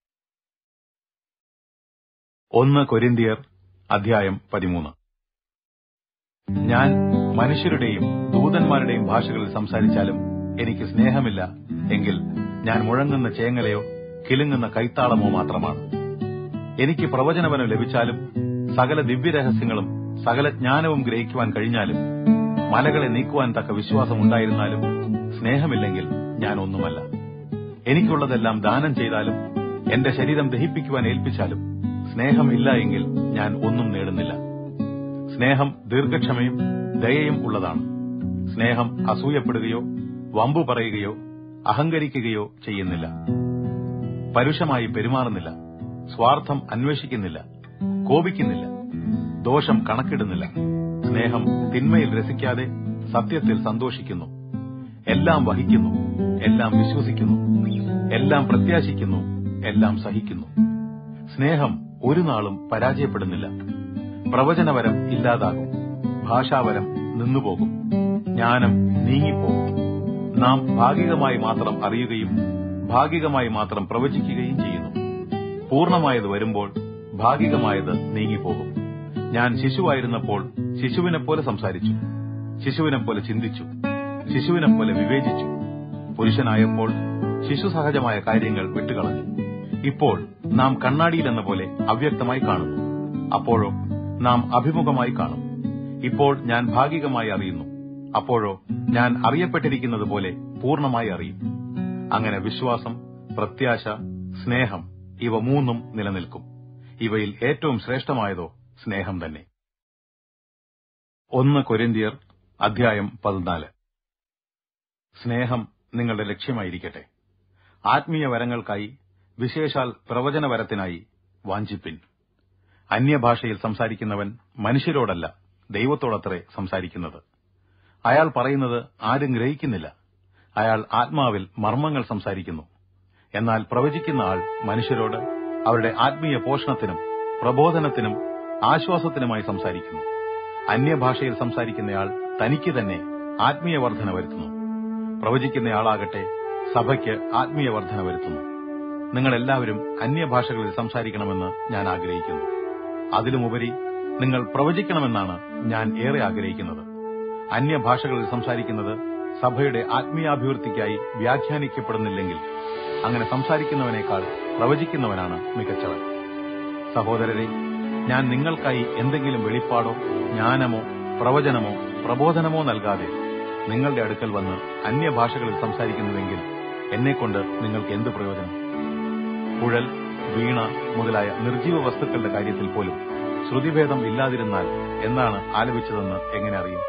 ഒന്ന് കൊരിന്തിയർ അധ്യായം പതിമൂന്ന് ഞാൻ മനുഷ്യരുടെയും ദൂതന്മാരുടെയും ഭാഷകളിൽ സംസാരിച്ചാലും എനിക്ക് സ്നേഹമില്ല എങ്കിൽ ഞാൻ മുഴങ്ങുന്ന ചേങ്ങലയോ കിലുങ്ങുന്ന കൈത്താളമോ മാത്രമാണ് എനിക്ക് പ്രവചനവനം ലഭിച്ചാലും സകല ദിവ്യരഹസ്യങ്ങളും സകല ജ്ഞാനവും ഗ്രഹിക്കുവാൻ കഴിഞ്ഞാലും മലകളെ നീക്കുവാൻ തക്ക വിശ്വാസം ഉണ്ടായിരുന്നാലും സ്നേഹമില്ലെങ്കിൽ ഞാൻ ഒന്നുമല്ല എനിക്കുള്ളതെല്ലാം ദാനം ചെയ്താലും എന്റെ ശരീരം ദഹിപ്പിക്കുവാൻ ഏൽപ്പിച്ചാലും സ്നേഹം ഇല്ല എങ്കിൽ ഞാൻ ഒന്നും നേടുന്നില്ല സ്നേഹം ദീർഘക്ഷമയും ദയയും ഉള്ളതാണ് സ്നേഹം അസൂയപ്പെടുകയോ വമ്പു പറയുകയോ അഹങ്കരിക്കുകയോ ചെയ്യുന്നില്ല പരുഷമായി പെരുമാറുന്നില്ല സ്വാർത്ഥം അന്വേഷിക്കുന്നില്ല കോപിക്കുന്നില്ല ദോഷം കണക്കിടുന്നില്ല സ്നേഹം തിന്മയിൽ രസിക്കാതെ സത്യത്തിൽ സന്തോഷിക്കുന്നു എല്ലാം വഹിക്കുന്നു എല്ലാം വിശ്വസിക്കുന്നു എല്ലാം പ്രത്യാശിക്കുന്നു എല്ലാം സഹിക്കുന്നു സ്നേഹം ഒരു നാളും പരാജയപ്പെടുന്നില്ല പ്രവചനവരം ഇല്ലാതാകും ഭാഷാവരം നിന്നുപോകും ജ്ഞാനം നീങ്ങിപ്പോകും നാം ഭാഗികമായി മാത്രം അറിയുകയും ഭാഗികമായി മാത്രം പ്രവചിക്കുകയും ചെയ്യുന്നു പൂർണ്ണമായത് വരുമ്പോൾ ഭാഗികമായത് നീങ്ങിപ്പോകും ഞാൻ ശിശുവായിരുന്നപ്പോൾ ശിശുവിനെ പോലെ സംസാരിച്ചു ശിശുവിനെ പോലെ ചിന്തിച്ചു ശിശുവിനെ പോലെ വിവേചിച്ചു പുരുഷനായപ്പോൾ ശിശു സഹജമായ കാര്യങ്ങൾ വിട്ടുകളഞ്ഞു ഇപ്പോൾ നാം കണ്ണാടിയിലെന്ന പോലെ അവ്യക്തമായി കാണുന്നു അപ്പോഴോ നാം അഭിമുഖമായി കാണും ഇപ്പോൾ ഞാൻ ഭാഗികമായി അറിയുന്നു അപ്പോഴോ ഞാൻ അറിയപ്പെട്ടിരിക്കുന്നത് പോലെ പൂർണ്ണമായി അറിയും അങ്ങനെ വിശ്വാസം പ്രത്യാശ സ്നേഹം ഇവ മൂന്നും നിലനിൽക്കും ഇവയിൽ ഏറ്റവും ശ്രേഷ്ഠമായതോ സ്നേഹം തന്നെ ഒന്ന് കൊരിന്തിയർ അധ്യായം പതിനാല് സ്നേഹം നിങ്ങളുടെ ലക്ഷ്യമായിരിക്കട്ടെ ആത്മീയ വരങ്ങൾക്കായി വിശേഷാൽ പ്രവചനവരത്തിനായി വാഞ്ചിപ്പിൻ അന്യഭാഷയിൽ സംസാരിക്കുന്നവൻ മനുഷ്യരോടല്ല ദൈവത്തോടത്രേ സംസാരിക്കുന്നത് അയാൾ പറയുന്നത് ആരും ഗ്രഹിക്കുന്നില്ല അയാൾ ആത്മാവിൽ മർമ്മങ്ങൾ സംസാരിക്കുന്നു എന്നാൽ പ്രവചിക്കുന്ന ആൾ മനുഷ്യരോട് അവരുടെ ആത്മീയ പോഷണത്തിനും പ്രബോധനത്തിനും ആശ്വാസത്തിനുമായി സംസാരിക്കുന്നു അന്യഭാഷയിൽ സംസാരിക്കുന്നയാൾ തനിക്ക് തന്നെ ആത്മീയ വർധന വരുത്തുന്നു പ്രവചിക്കുന്നയാളാകട്ടെ സഭയ്ക്ക് ആത്മീയ വർധന വരുത്തുന്നു നിങ്ങളെല്ലാവരും അന്യഭാഷകളിൽ സംസാരിക്കണമെന്ന് ഞാൻ ആഗ്രഹിക്കുന്നു അതിലുമുപരി നിങ്ങൾ പ്രവചിക്കണമെന്നാണ് ഞാൻ ഏറെ ആഗ്രഹിക്കുന്നത് അന്യഭാഷകളിൽ സംസാരിക്കുന്നത് സഭയുടെ ആത്മീയാഭിവൃദ്ധിക്കായി വ്യാഖ്യാനിക്കപ്പെടുന്നില്ലെങ്കിൽ അങ്ങനെ സംസാരിക്കുന്നവനേക്കാൾ പ്രവചിക്കുന്നവനാണ് മികച്ചവൻ സഹോദരരെ ഞാൻ നിങ്ങൾക്കായി എന്തെങ്കിലും വെളിപ്പാടോ ജ്ഞാനമോ പ്രവചനമോ പ്രബോധനമോ നൽകാതെ നിങ്ങളുടെ അടുക്കൽ വന്ന് അന്യഭാഷകളിൽ സംസാരിക്കുന്നുവെങ്കിൽ എന്നെക്കൊണ്ട് നിങ്ങൾക്ക് എന്ത് പ്രയോജനം കുഴൽ വീണ മുതലായ നിർജീവ വസ്തുക്കളുടെ കാര്യത്തിൽ പോലും ശ്രുതിഭേദം ഇല്ലാതിരുന്നാൽ എന്നാണ് ആലപിച്ചതെന്ന് എങ്ങനെ അറിയും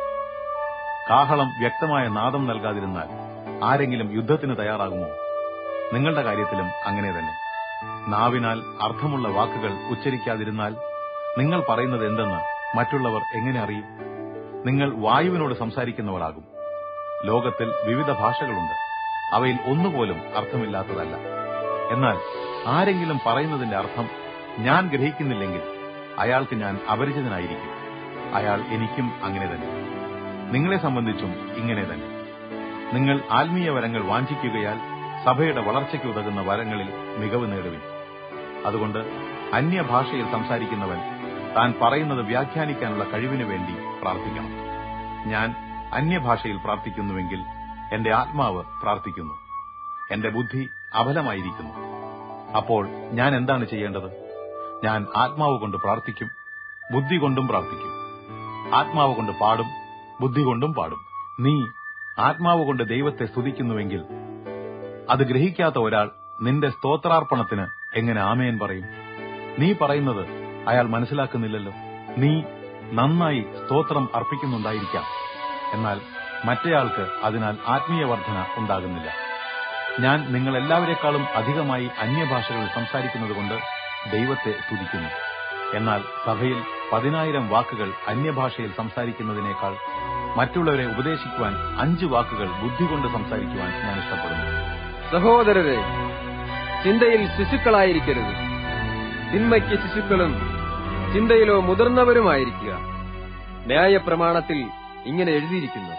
കാഹളം വ്യക്തമായ നാദം നൽകാതിരുന്നാൽ ആരെങ്കിലും യുദ്ധത്തിന് തയ്യാറാകുമോ നിങ്ങളുടെ കാര്യത്തിലും അങ്ങനെ തന്നെ നാവിനാൽ അർത്ഥമുള്ള വാക്കുകൾ ഉച്ചരിക്കാതിരുന്നാൽ നിങ്ങൾ പറയുന്നത് എന്തെന്ന് മറ്റുള്ളവർ എങ്ങനെ അറിയും നിങ്ങൾ വായുവിനോട് സംസാരിക്കുന്നവരാകും ലോകത്തിൽ വിവിധ ഭാഷകളുണ്ട് അവയിൽ ഒന്നുപോലും അർത്ഥമില്ലാത്തതല്ല എന്നാൽ ആരെങ്കിലും പറയുന്നതിന്റെ അർത്ഥം ഞാൻ ഗ്രഹിക്കുന്നില്ലെങ്കിൽ അയാൾക്ക് ഞാൻ അപരിചിതനായിരിക്കും അയാൾ എനിക്കും അങ്ങനെ തന്നെ നിങ്ങളെ സംബന്ധിച്ചും ഇങ്ങനെ തന്നെ നിങ്ങൾ ആത്മീയ വരങ്ങൾ വാഞ്ചിക്കുകയാൽ സഭയുടെ വളർച്ചയ്ക്ക് ഉതകുന്ന വരങ്ങളിൽ മികവ് നേടുവിൻ അതുകൊണ്ട് അന്യഭാഷയിൽ സംസാരിക്കുന്നവൻ താൻ പറയുന്നത് വ്യാഖ്യാനിക്കാനുള്ള കഴിവിനു വേണ്ടി പ്രാർത്ഥിക്കണം ഞാൻ അന്യഭാഷയിൽ പ്രാർത്ഥിക്കുന്നുവെങ്കിൽ എന്റെ ആത്മാവ് പ്രാർത്ഥിക്കുന്നു എന്റെ ബുദ്ധി അബലമായിരിക്കുന്നു അപ്പോൾ ഞാൻ എന്താണ് ചെയ്യേണ്ടത് ഞാൻ ആത്മാവ് കൊണ്ട് പ്രാർത്ഥിക്കും ബുദ്ധി കൊണ്ടും പ്രാർത്ഥിക്കും ആത്മാവ് കൊണ്ട് പാടും ബുദ്ധി കൊണ്ടും പാടും നീ ആത്മാവ് കൊണ്ട് ദൈവത്തെ സ്തുതിക്കുന്നുവെങ്കിൽ അത് ഗ്രഹിക്കാത്ത ഒരാൾ നിന്റെ സ്തോത്രാർപ്പണത്തിന് എങ്ങനെ ആമേൻ പറയും നീ പറയുന്നത് അയാൾ മനസ്സിലാക്കുന്നില്ലല്ലോ നീ നന്നായി സ്തോത്രം അർപ്പിക്കുന്നുണ്ടായിരിക്കാം എന്നാൽ മറ്റേയാൾക്ക് അതിനാൽ ആത്മീയ വർധന ഉണ്ടാകുന്നില്ല ഞാൻ നിങ്ങളെല്ലാവരെക്കാളും അധികമായി അന്യഭാഷകളിൽ സംസാരിക്കുന്നതുകൊണ്ട് ദൈവത്തെ സ്തുതിക്കുന്നു എന്നാൽ സഭയിൽ പതിനായിരം വാക്കുകൾ അന്യഭാഷയിൽ സംസാരിക്കുന്നതിനേക്കാൾ മറ്റുള്ളവരെ ഉപദേശിക്കുവാൻ അഞ്ച് വാക്കുകൾ ബുദ്ധി കൊണ്ട് സംസാരിക്കുവാൻ ഞാൻ ഇഷ്ടപ്പെടുന്നു സഹോദരരെ ചിന്തയിൽ ശിശുക്കളായിരിക്കരുത് തിന്മയ്ക്ക് ശിശുക്കളും ചിന്തയിലോ മുതിർന്നവരുമായിരിക്കുക ന്യായപ്രമാണത്തിൽ ഇങ്ങനെ എഴുതിയിരിക്കുന്നു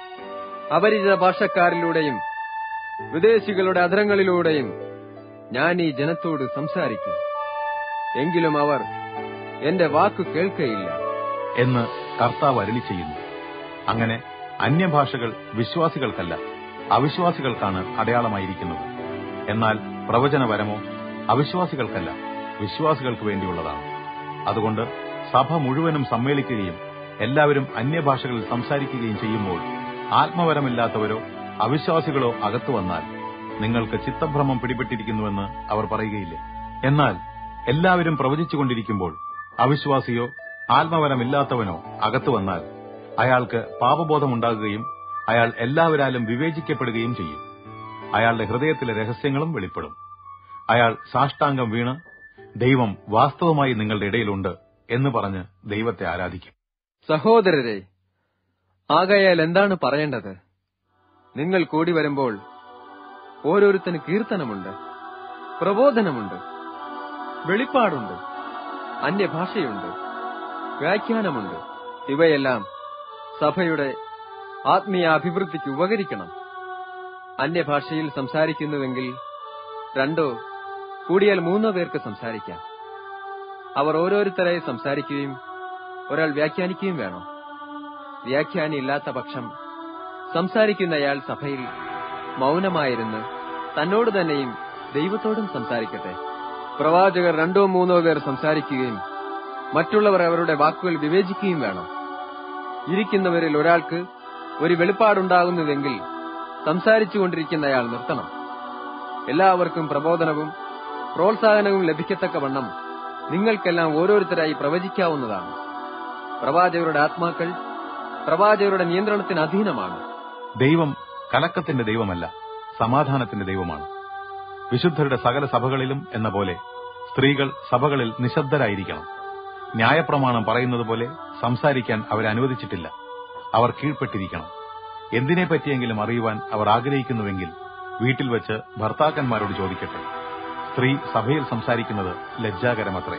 അപരിചിത ഭാഷക്കാരിലൂടെയും വിദേശികളുടെ അധരങ്ങളിലൂടെയും ഞാൻ ഈ ജനത്തോട് സംസാരിക്കും എങ്കിലും അവർ എന്റെ വാക്കു കേൾക്കയില്ല എന്ന് കർത്താവ് അരുളി ചെയ്യുന്നു അങ്ങനെ അന്യഭാഷകൾ വിശ്വാസികൾക്കല്ല അവിശ്വാസികൾക്കാണ് അടയാളമായിരിക്കുന്നത് എന്നാൽ പ്രവചനപരമോ അവിശ്വാസികൾക്കല്ല വിശ്വാസികൾക്ക് വേണ്ടിയുള്ളതാണ് അതുകൊണ്ട് സഭ മുഴുവനും സമ്മേളിക്കുകയും എല്ലാവരും അന്യഭാഷകളിൽ സംസാരിക്കുകയും ചെയ്യുമ്പോൾ ആത്മവരമില്ലാത്തവരോ അവിശ്വാസികളോ അകത്തു വന്നാൽ നിങ്ങൾക്ക് ചിത്തഭ്രമം പിടിപെട്ടിരിക്കുന്നുവെന്ന് അവർ പറയുകയില്ലേ എന്നാൽ എല്ലാവരും പ്രവചിച്ചുകൊണ്ടിരിക്കുമ്പോൾ അവിശ്വാസിയോ ആത്മവരമില്ലാത്തവനോ അകത്തു വന്നാൽ അയാൾക്ക് പാപബോധമുണ്ടാകുകയും അയാൾ എല്ലാവരാലും വിവേചിക്കപ്പെടുകയും ചെയ്യും അയാളുടെ ഹൃദയത്തിലെ രഹസ്യങ്ങളും വെളിപ്പെടും അയാൾ സാഷ്ടാംഗം വീണ് ദൈവം വാസ്തവമായി നിങ്ങളുടെ ഇടയിലുണ്ട് എന്ന് പറഞ്ഞ് ദൈവത്തെ ആരാധിക്കും സഹോദരരെ ആകയാൽ എന്താണ് പറയേണ്ടത് നിങ്ങൾ കൂടി വരുമ്പോൾ ഓരോരുത്തന് കീർത്തനമുണ്ട് പ്രബോധനമുണ്ട് വെളിപ്പാടുണ്ട് അന്യഭാഷയുണ്ട് വ്യാഖ്യാനമുണ്ട് ഇവയെല്ലാം സഭയുടെ ആത്മീയ അഭിവൃദ്ധിക്ക് ഉപകരിക്കണം അന്യഭാഷയിൽ സംസാരിക്കുന്നുവെങ്കിൽ രണ്ടോ കൂടിയാൽ മൂന്നോ പേർക്ക് സംസാരിക്കാം അവർ ഓരോരുത്തരായി സംസാരിക്കുകയും ഒരാൾ വ്യാഖ്യാനിക്കുകയും വേണം വ്യാഖ്യാനി ഇല്ലാത്ത പക്ഷം സംസാരിക്കുന്നയാൾ സഭയിൽ മൗനമായിരുന്ന് തന്നോട് തന്നെയും ദൈവത്തോടും സംസാരിക്കട്ടെ പ്രവാചകർ രണ്ടോ മൂന്നോ പേർ സംസാരിക്കുകയും മറ്റുള്ളവർ അവരുടെ വാക്കുകൾ വിവേചിക്കുകയും വേണം ഇരിക്കുന്നവരിൽ ഒരാൾക്ക് ഒരു വെളിപ്പാടുണ്ടാകുന്നുവെങ്കിൽ സംസാരിച്ചുകൊണ്ടിരിക്കുന്നയാൾ നിർത്തണം എല്ലാവർക്കും പ്രബോധനവും പ്രോത്സാഹനവും ലഭിക്കത്തക്കവണ്ണം നിങ്ങൾക്കെല്ലാം ഓരോരുത്തരായി പ്രവചിക്കാവുന്നതാണ് പ്രവാചകരുടെ ആത്മാക്കൾ പ്രവാചകരുടെ നിയന്ത്രണത്തിന് അധീനമാണ് ദൈവം കലക്കത്തിന്റെ ദൈവമല്ല സമാധാനത്തിന്റെ ദൈവമാണ് വിശുദ്ധരുടെ സകല സഭകളിലും എന്ന പോലെ സ്ത്രീകൾ സഭകളിൽ നിശബ്ദരായിരിക്കണം ന്യായപ്രമാണം പറയുന്നത് പോലെ സംസാരിക്കാൻ അവരെ അനുവദിച്ചിട്ടില്ല അവർ കീഴ്പ്പെട്ടിരിക്കണം എന്തിനെ പറ്റിയെങ്കിലും അറിയുവാൻ അവർ ആഗ്രഹിക്കുന്നുവെങ്കിൽ വീട്ടിൽ വെച്ച് ഭർത്താക്കന്മാരോട് ചോദിക്കട്ടെ സ്ത്രീ സഭയിൽ സംസാരിക്കുന്നത് ലജ്ജാകരമത്രേ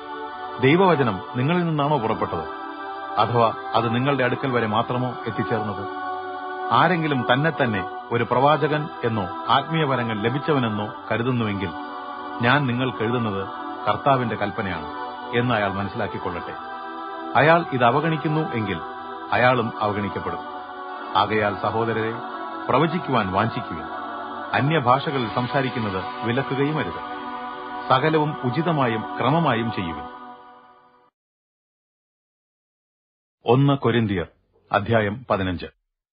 ദൈവവചനം നിങ്ങളിൽ നിന്നാണോ പുറപ്പെട്ടത് അഥവാ അത് നിങ്ങളുടെ അടുക്കൽ വരെ മാത്രമോ എത്തിച്ചേർന്നത് ആരെങ്കിലും തന്നെ തന്നെ ഒരു പ്രവാചകൻ എന്നോ ആത്മീയവരങ്ങൾ ലഭിച്ചവനെന്നോ കരുതുന്നുവെങ്കിൽ ഞാൻ നിങ്ങൾക്ക് എഴുതുന്നത് കർത്താവിന്റെ കൽപ്പനയാണ് എന്ന് അയാൾ മനസ്സിലാക്കിക്കൊള്ളട്ടെ അയാൾ ഇത് അവഗണിക്കുന്നു എങ്കിൽ അയാളും അവഗണിക്കപ്പെടും ആകയാൽ സഹോദരരെ പ്രവചിക്കുവാൻ വാഞ്ചിക്കുകയും അന്യഭാഷകളിൽ സംസാരിക്കുന്നത് വിലക്കുകയും അരുത് സകലവും ഉചിതമായും ക്രമമായും ചെയ്യുവിൻ ഒന്ന് കൊരിന്തിയർ അധ്യായം പതിനഞ്ച്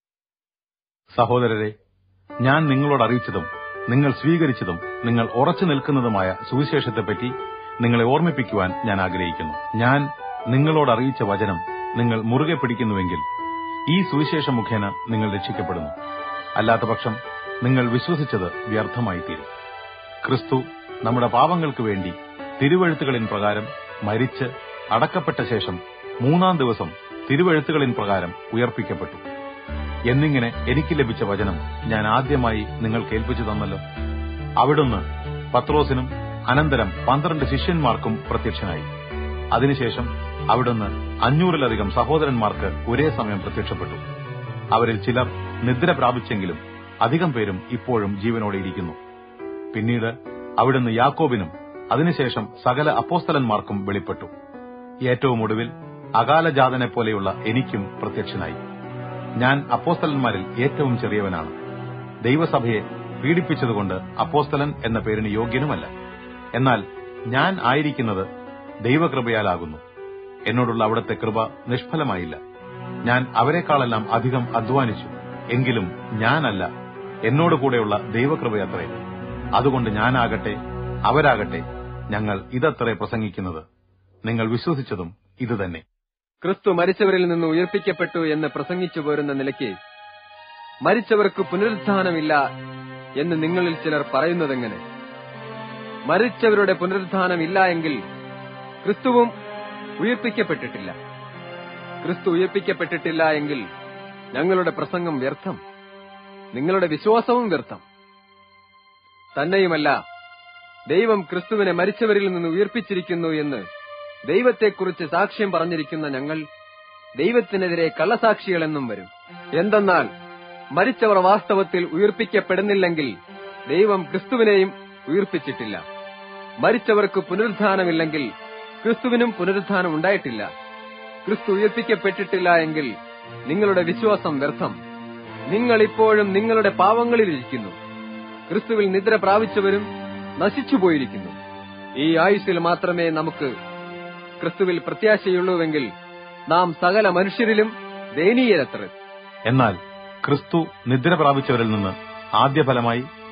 സഹോദരരെ ഞാൻ നിങ്ങളോട് അറിയിച്ചതും നിങ്ങൾ സ്വീകരിച്ചതും നിങ്ങൾ ഉറച്ചു നിൽക്കുന്നതുമായ സുവിശേഷത്തെപ്പറ്റി നിങ്ങളെ ഓർമ്മിപ്പിക്കുവാൻ ഞാൻ ആഗ്രഹിക്കുന്നു ഞാൻ നിങ്ങളോട് അറിയിച്ച വചനം നിങ്ങൾ മുറുകെ പിടിക്കുന്നുവെങ്കിൽ ഈ സുവിശേഷം മുഖേന നിങ്ങൾ രക്ഷിക്കപ്പെടുന്നു അല്ലാത്തപക്ഷം നിങ്ങൾ വിശ്വസിച്ചത് വ്യർത്ഥമായി തീരും ക്രിസ്തു നമ്മുടെ പാപങ്ങൾക്ക് വേണ്ടി തിരുവഴുത്തുകളിൻ പ്രകാരം മരിച്ച് അടക്കപ്പെട്ട ശേഷം മൂന്നാം ദിവസം തിരുവഴുത്തുകളിൻ പ്രകാരം ഉയർപ്പിക്കപ്പെട്ടു എന്നിങ്ങനെ എനിക്ക് ലഭിച്ച വചനം ഞാൻ ആദ്യമായി നിങ്ങൾ കേൾപ്പിച്ചു തന്നല്ലോ അവിടുന്ന് പത്രോസിനും അനന്തരം പന്ത്രണ്ട് ശിഷ്യന്മാർക്കും പ്രത്യക്ഷനായി അതിനുശേഷം അവിടുന്ന് അഞ്ഞൂറിലധികം സഹോദരന്മാർക്ക് ഒരേ സമയം പ്രത്യക്ഷപ്പെട്ടു അവരിൽ ചിലർ നിദ്ര പ്രാപിച്ചെങ്കിലും അധികം പേരും ഇപ്പോഴും ജീവനോടെ ഇരിക്കുന്നു പിന്നീട് അവിടുന്ന് യാക്കോബിനും അതിനുശേഷം സകല അപ്പോസ്തലന്മാർക്കും വെളിപ്പെട്ടു ഏറ്റവും ഒടുവിൽ അകാലജാതനെ പോലെയുള്ള എനിക്കും പ്രത്യക്ഷനായി ഞാൻ അപ്പോസ്തലന്മാരിൽ ഏറ്റവും ചെറിയവനാണ് ദൈവസഭയെ പീഡിപ്പിച്ചതുകൊണ്ട് അപ്പോസ്തലൻ എന്ന പേരിന് യോഗ്യനുമല്ല എന്നാൽ ഞാൻ ആയിരിക്കുന്നത് ദൈവകൃപയാലാകുന്നു എന്നോടുള്ള അവിടുത്തെ കൃപ നിഷ്ഫലമായില്ല ഞാൻ അവരെക്കാളെല്ലാം അധികം അധ്വാനിച്ചു എങ്കിലും ഞാനല്ല എന്നോട് കൂടെയുള്ള ദൈവകൃപയത്രേ അതുകൊണ്ട് ഞാനാകട്ടെ അവരാകട്ടെ ഞങ്ങൾ ഇതത്രേ പ്രസംഗിക്കുന്നത് നിങ്ങൾ വിശ്വസിച്ചതും ഇതുതന്നെ ക്രിസ്തു മരിച്ചവരിൽ നിന്ന് ഉയർപ്പിക്കപ്പെട്ടു എന്ന് പ്രസംഗിച്ചു പോരുന്ന നിലയ്ക്ക് മരിച്ചവർക്ക് പുനരുത്ഥാനമില്ല എന്ന് നിങ്ങളിൽ ചിലർ പറയുന്നതെങ്ങനെ മരിച്ചവരുടെ പുനരുത്ഥാനമില്ല എങ്കിൽ ക്രിസ്തുവും ഉയർപ്പിക്കപ്പെട്ടിട്ടില്ല ക്രിസ്തു ഉയർപ്പിക്കപ്പെട്ടിട്ടില്ല എങ്കിൽ ഞങ്ങളുടെ പ്രസംഗം വ്യർത്ഥം നിങ്ങളുടെ വിശ്വാസവും വ്യർത്ഥം തന്നെയുമല്ല ദൈവം ക്രിസ്തുവിനെ മരിച്ചവരിൽ നിന്ന് ഉയർപ്പിച്ചിരിക്കുന്നു എന്ന് ദൈവത്തെക്കുറിച്ച് സാക്ഷ്യം പറഞ്ഞിരിക്കുന്ന ഞങ്ങൾ ദൈവത്തിനെതിരെ കള്ളസാക്ഷികളെന്നും വരും എന്തെന്നാൽ മരിച്ചവർ വാസ്തവത്തിൽ ഉയർപ്പിക്കപ്പെടുന്നില്ലെങ്കിൽ ദൈവം ക്രിസ്തുവിനെയും ഉയർപ്പിച്ചിട്ടില്ല മരിച്ചവർക്ക് പുനരുദ്ധാനമില്ലെങ്കിൽ ക്രിസ്തുവിനും പുനരുദ്ധാനം ഉണ്ടായിട്ടില്ല ക്രിസ്തു ഉയർപ്പിക്കപ്പെട്ടിട്ടില്ല എങ്കിൽ നിങ്ങളുടെ വിശ്വാസം വ്യർത്ഥം നിങ്ങൾ ഇപ്പോഴും നിങ്ങളുടെ പാവങ്ങളിലിരിക്കുന്നു ക്രിസ്തുവിൽ നിദ്ര പ്രാപിച്ചവരും നശിച്ചുപോയിരിക്കുന്നു ഈ ആയുസ്സിൽ മാത്രമേ നമുക്ക് ക്രിസ്തുവിൽ പ്രത്യാശയുള്ളൂവെങ്കിൽ നാം സകല മനുഷ്യരിലും ദയനീയരത്ര എന്നാൽ ക്രിസ്തു നിദ്ര പ്രാപിച്ചവരിൽ നിന്ന് ആദ്യഫലമായി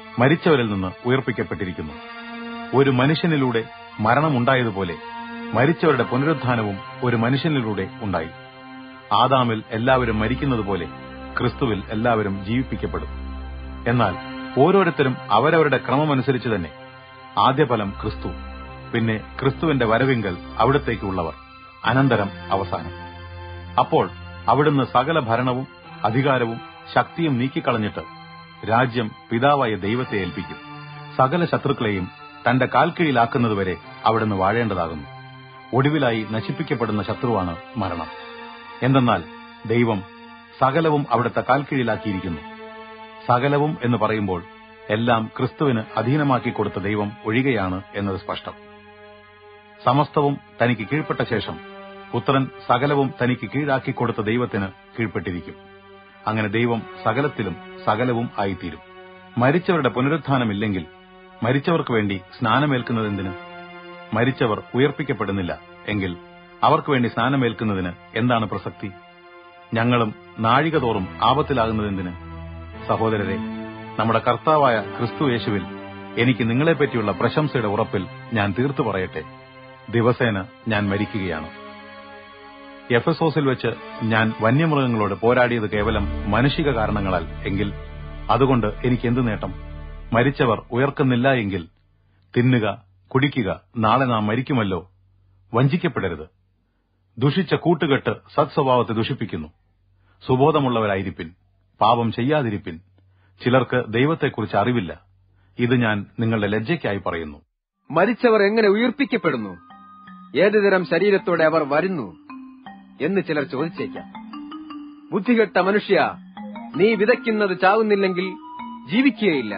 മരിച്ചവരിൽ നിന്ന് ഉയർപ്പിക്കപ്പെട്ടിരിക്കുന്നു ഒരു മനുഷ്യനിലൂടെ മരണമുണ്ടായതുപോലെ മരിച്ചവരുടെ പുനരുത്ഥാനവും ഒരു മനുഷ്യനിലൂടെ ഉണ്ടായി ആദാമിൽ എല്ലാവരും മരിക്കുന്നതുപോലെ ക്രിസ്തുവിൽ എല്ലാവരും ജീവിപ്പിക്കപ്പെടും എന്നാൽ ഓരോരുത്തരും അവരവരുടെ ക്രമമനുസരിച്ച് തന്നെ ആദ്യഫലം ക്രിസ്തു പിന്നെ ക്രിസ്തുവിന്റെ വരവിങ്കൽ അവിടത്തേക്കുള്ളവർ അനന്തരം അവസാനം അപ്പോൾ അവിടുന്ന് സകല ഭരണവും അധികാരവും ശക്തിയും നീക്കിക്കളഞ്ഞിട്ട് രാജ്യം പിതാവായ ദൈവത്തെ ഏൽപ്പിക്കും സകല ശത്രുക്കളെയും തന്റെ കാൽക്കീഴിലാക്കുന്നതുവരെ അവിടുന്ന് വാഴേണ്ടതാകുന്നു ഒടുവിലായി നശിപ്പിക്കപ്പെടുന്ന ശത്രുവാണ് മരണം എന്തെന്നാൽ ദൈവം സകലവും അവിടുത്തെ കാൽക്കീഴിലാക്കിയിരിക്കുന്നു സകലവും എന്ന് പറയുമ്പോൾ എല്ലാം ക്രിസ്തുവിന് അധീനമാക്കി കൊടുത്ത ദൈവം ഒഴികെയാണ് എന്നത് സ്പഷ്ടം സമസ്തവും തനിക്ക് കീഴ്പ്പെട്ട ശേഷം പുത്രൻ സകലവും തനിക്ക് കീഴാക്കി കൊടുത്ത ദൈവത്തിന് കീഴ്പ്പെട്ടിരിക്കും അങ്ങനെ ദൈവം സകലത്തിലും സകലവും ആയിത്തീരും മരിച്ചവരുടെ പുനരുത്ഥാനമില്ലെങ്കിൽ മരിച്ചവർക്ക് വേണ്ടി സ്നാനമേൽക്കുന്നതെന്തിന് മരിച്ചവർ ഉയർപ്പിക്കപ്പെടുന്നില്ല എങ്കിൽ അവർക്ക് വേണ്ടി സ്നാനമേൽക്കുന്നതിന് എന്താണ് പ്രസക്തി ഞങ്ങളും നാഴിക തോറും ആപത്തിലാകുന്നതെന്തിന് സഹോദരരെ നമ്മുടെ കർത്താവായ ക്രിസ്തു യേശുവിൽ എനിക്ക് നിങ്ങളെപ്പറ്റിയുള്ള പ്രശംസയുടെ ഉറപ്പിൽ ഞാൻ തീർത്തു പറയട്ടെ ദിവസേന ഞാൻ മരിക്കുകയാണ് എഫസോസിൽ വെച്ച് ഞാൻ വന്യമൃഗങ്ങളോട് പോരാടിയത് കേവലം മാനുഷിക കാരണങ്ങളാൽ എങ്കിൽ അതുകൊണ്ട് എനിക്ക് എന്തു നേട്ടം മരിച്ചവർ ഉയർക്കുന്നില്ല എങ്കിൽ തിന്നുക കുടിക്കുക നാളെ നാം മരിക്കുമല്ലോ വഞ്ചിക്കപ്പെടരുത് ദുഷിച്ച കൂട്ടുകെട്ട് സത്സ്വഭാവത്തെ ദുഷിപ്പിക്കുന്നു സുബോധമുള്ളവരായിരിപ്പിൻ പാപം ചെയ്യാതിരിപ്പിൻ ചിലർക്ക് ദൈവത്തെക്കുറിച്ച് അറിവില്ല ഇത് ഞാൻ നിങ്ങളുടെ ലജ്ജയ്ക്കായി പറയുന്നു മരിച്ചവർ എങ്ങനെ ഉയർപ്പിക്കപ്പെടുന്നു ഏതുതരം ശരീരത്തോടെ അവർ വരുന്നു എന്ന് ചിലർ ചോദിച്ചേക്കാം ബുദ്ധികെട്ട മനുഷ്യ നീ വിതയ്ക്കുന്നത് ചാവുന്നില്ലെങ്കിൽ ജീവിക്കുകയില്ല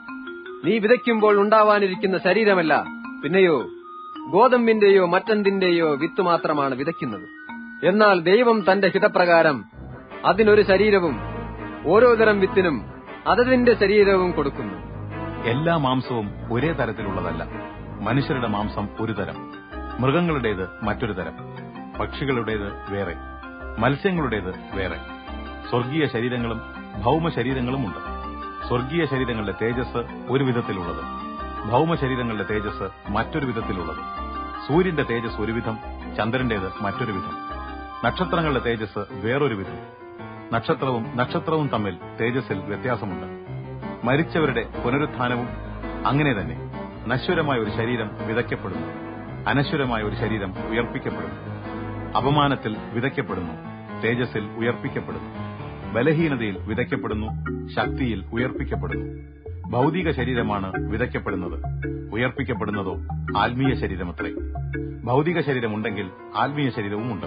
നീ വിതയ്ക്കുമ്പോൾ ഉണ്ടാവാനിരിക്കുന്ന ശരീരമല്ല പിന്നെയോ ഗോതമ്പിന്റെയോ മറ്റെന്തിന്റെയോ വിത്ത് മാത്രമാണ് വിതയ്ക്കുന്നത് എന്നാൽ ദൈവം തന്റെ ഹിതപ്രകാരം അതിനൊരു ശരീരവും ഓരോ തരം വിത്തിനും അതതിന്റെ ശരീരവും കൊടുക്കുന്നു എല്ലാ മാംസവും ഒരേ തരത്തിലുള്ളതല്ല മനുഷ്യരുടെ മാംസം ഒരു തരം മൃഗങ്ങളുടേത് മറ്റൊരു തരം പക്ഷികളുടേത് വേറെ മത്സ്യങ്ങളുടേത് വേറെ സ്വർഗീയ ശരീരങ്ങളും ഭൗമ ശരീരങ്ങളുമുണ്ട് സ്വർഗീയ ശരീരങ്ങളുടെ തേജസ് ഒരു വിധത്തിലുള്ളത് ഭൗമ ശരീരങ്ങളുടെ തേജസ് മറ്റൊരു വിധത്തിലുള്ളത് സൂര്യന്റെ തേജസ് ഒരു വിധം ചന്ദ്രന്റേത് മറ്റൊരു വിധം നക്ഷത്രങ്ങളുടെ തേജസ് വേറൊരു വിധം നക്ഷത്രവും നക്ഷത്രവും തമ്മിൽ തേജസ്സിൽ വ്യത്യാസമുണ്ട് മരിച്ചവരുടെ പുനരുത്ഥാനവും അങ്ങനെ തന്നെ നശ്വരമായ ഒരു ശരീരം വിതയ്ക്കപ്പെടുന്നു അനശ്വരമായ ഒരു ശരീരം ഉയർപ്പിക്കപ്പെടുന്നു അപമാനത്തിൽ വിതയ്ക്കപ്പെടുന്നു തേജസ്സിൽ ഉയർപ്പിക്കപ്പെടുന്നു ബലഹീനതയിൽ വിതയ്ക്കപ്പെടുന്നു ശക്തിയിൽ ഉയർപ്പിക്കപ്പെടുന്നു ഭൗതിക ശരീരമാണ് വിതയ്ക്കപ്പെടുന്നത് ഉയർപ്പിക്കപ്പെടുന്നതോ ആത്മീയ ശരീരമത്രേ ഭൗതിക ശരീരമുണ്ടെങ്കിൽ ആത്മീയ ശരീരവുമുണ്ട്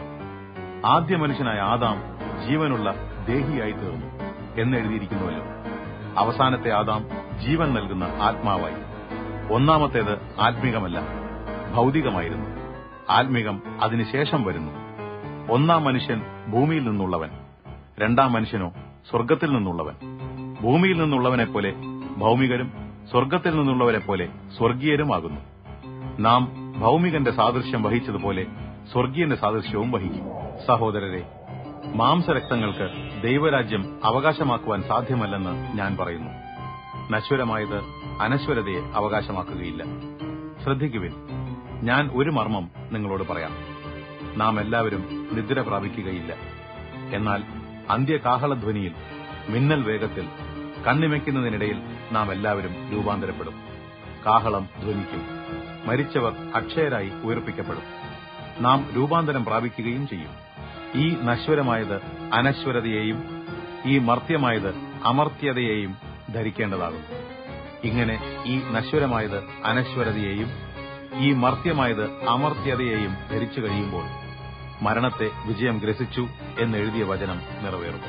ആദ്യ മനുഷ്യനായ ആദാം ജീവനുള്ള ദേഹിയായി തീർന്നു എന്നെഴുതിയിരിക്കുന്നുവല്ലോ അവസാനത്തെ ആദാം ജീവൻ നൽകുന്ന ആത്മാവായി ഒന്നാമത്തേത് ആത്മീകമല്ല ഭൗതികമായിരുന്നു ആത്മീകം അതിനുശേഷം വരുന്നു ഒന്നാം മനുഷ്യൻ ഭൂമിയിൽ നിന്നുള്ളവൻ രണ്ടാം മനുഷ്യനോ സ്വർഗത്തിൽ നിന്നുള്ളവൻ ഭൂമിയിൽ നിന്നുള്ളവനെ പോലെ ഭൗമികരും സ്വർഗത്തിൽ നിന്നുള്ളവരെ പോലെ സ്വർഗീയരുമാകുന്നു നാം ഭൗമികന്റെ സാദൃശ്യം വഹിച്ചതുപോലെ സ്വർഗീയന്റെ സാദൃശ്യവും വഹിക്കും സഹോദരരെ മാംസരക്തങ്ങൾക്ക് ദൈവരാജ്യം അവകാശമാക്കുവാൻ സാധ്യമല്ലെന്ന് ഞാൻ പറയുന്നു നശ്വരമായത് അനശ്വരതയെ അവകാശമാക്കുകയില്ല ശ്രദ്ധിക്കുവിൻ ഞാൻ ഒരു മർമ്മം നിങ്ങളോട് പറയാം നാം എല്ലാവരും നിദ്ര പ്രാപിക്കുകയില്ല എന്നാൽ അന്ത്യകാഹളധ്വനിയിൽ മിന്നൽ വേഗത്തിൽ കണ്ണിമയ്ക്കുന്നതിനിടയിൽ നാം എല്ലാവരും രൂപാന്തരപ്പെടും കാഹളം ധ്വനിക്കും മരിച്ചവർ അക്ഷയരായി ഉയർപ്പിക്കപ്പെടും നാം രൂപാന്തരം പ്രാപിക്കുകയും ചെയ്യും ഈ നശ്വരമായത് അനശ്വരതയെയും ഈ മർത്യമായത് അമർത്യതയെയും ധരിക്കേണ്ടതാകുന്നു ഇങ്ങനെ ഈ നശ്വരമായത് അനശ്വരതയെയും ഈ മർത്യമായത് അമർത്യതയെയും ധരിച്ചു കഴിയുമ്പോൾ മരണത്തെ വിജയം ഗ്രസിച്ചു എന്നെഴുതിയ വചനം നിറവേറും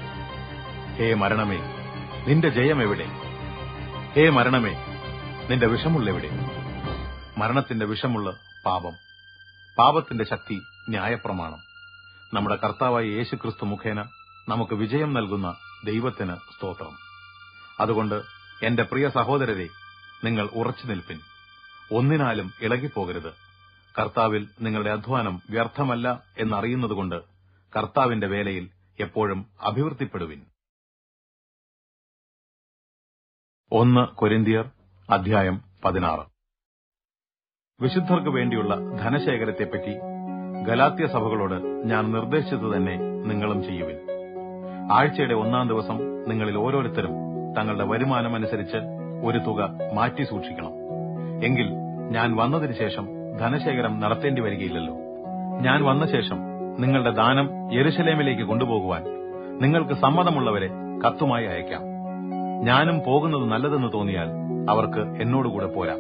ഹേ മരണമേ നിന്റെ ജയം എവിടെ ഹേ മരണമേ നിന്റെ വിഷമുള്ളെവിടെ മരണത്തിന്റെ വിഷമുള്ള പാപം പാപത്തിന്റെ ശക്തി ന്യായപ്രമാണം നമ്മുടെ കർത്താവായ യേശുക്രിസ്തു മുഖേന നമുക്ക് വിജയം നൽകുന്ന ദൈവത്തിന് സ്തോത്രം അതുകൊണ്ട് എന്റെ പ്രിയ സഹോദരരെ നിങ്ങൾ ഉറച്ചു നിൽപ്പിൻ ഒന്നിനാലും ഇളകിപ്പോകരുത് കർത്താവിൽ നിങ്ങളുടെ അധ്വാനം വ്യർത്ഥമല്ല എന്നറിയുന്നതുകൊണ്ട് കർത്താവിന്റെ വേലയിൽ എപ്പോഴും അഭിവൃദ്ധിപ്പെടുവിൻ ഒന്ന് കൊരിന്തിയർ അധ്യായം പതിനാറ് വിശുദ്ധർക്ക് വേണ്ടിയുള്ള ധനശേഖരത്തെപ്പറ്റി ഗലാത്യ സഭകളോട് ഞാൻ നിർദ്ദേശിച്ചത് തന്നെ നിങ്ങളും ചെയ്യുവിൻ ആഴ്ചയുടെ ഒന്നാം ദിവസം നിങ്ങളിൽ ഓരോരുത്തരും തങ്ങളുടെ വരുമാനമനുസരിച്ച് ഒരു തുക മാറ്റി സൂക്ഷിക്കണം എങ്കിൽ ഞാൻ വന്നതിന് ശേഷം ധനശേഖരം നടത്തേണ്ടി വരികയില്ലല്ലോ ഞാൻ വന്ന ശേഷം നിങ്ങളുടെ ദാനം യെരുശലേമിലേക്ക് കൊണ്ടുപോകുവാൻ നിങ്ങൾക്ക് സമ്മതമുള്ളവരെ കത്തുമായി അയക്കാം ഞാനും പോകുന്നത് നല്ലതെന്ന് തോന്നിയാൽ അവർക്ക് എന്നോടുകൂടെ പോരാം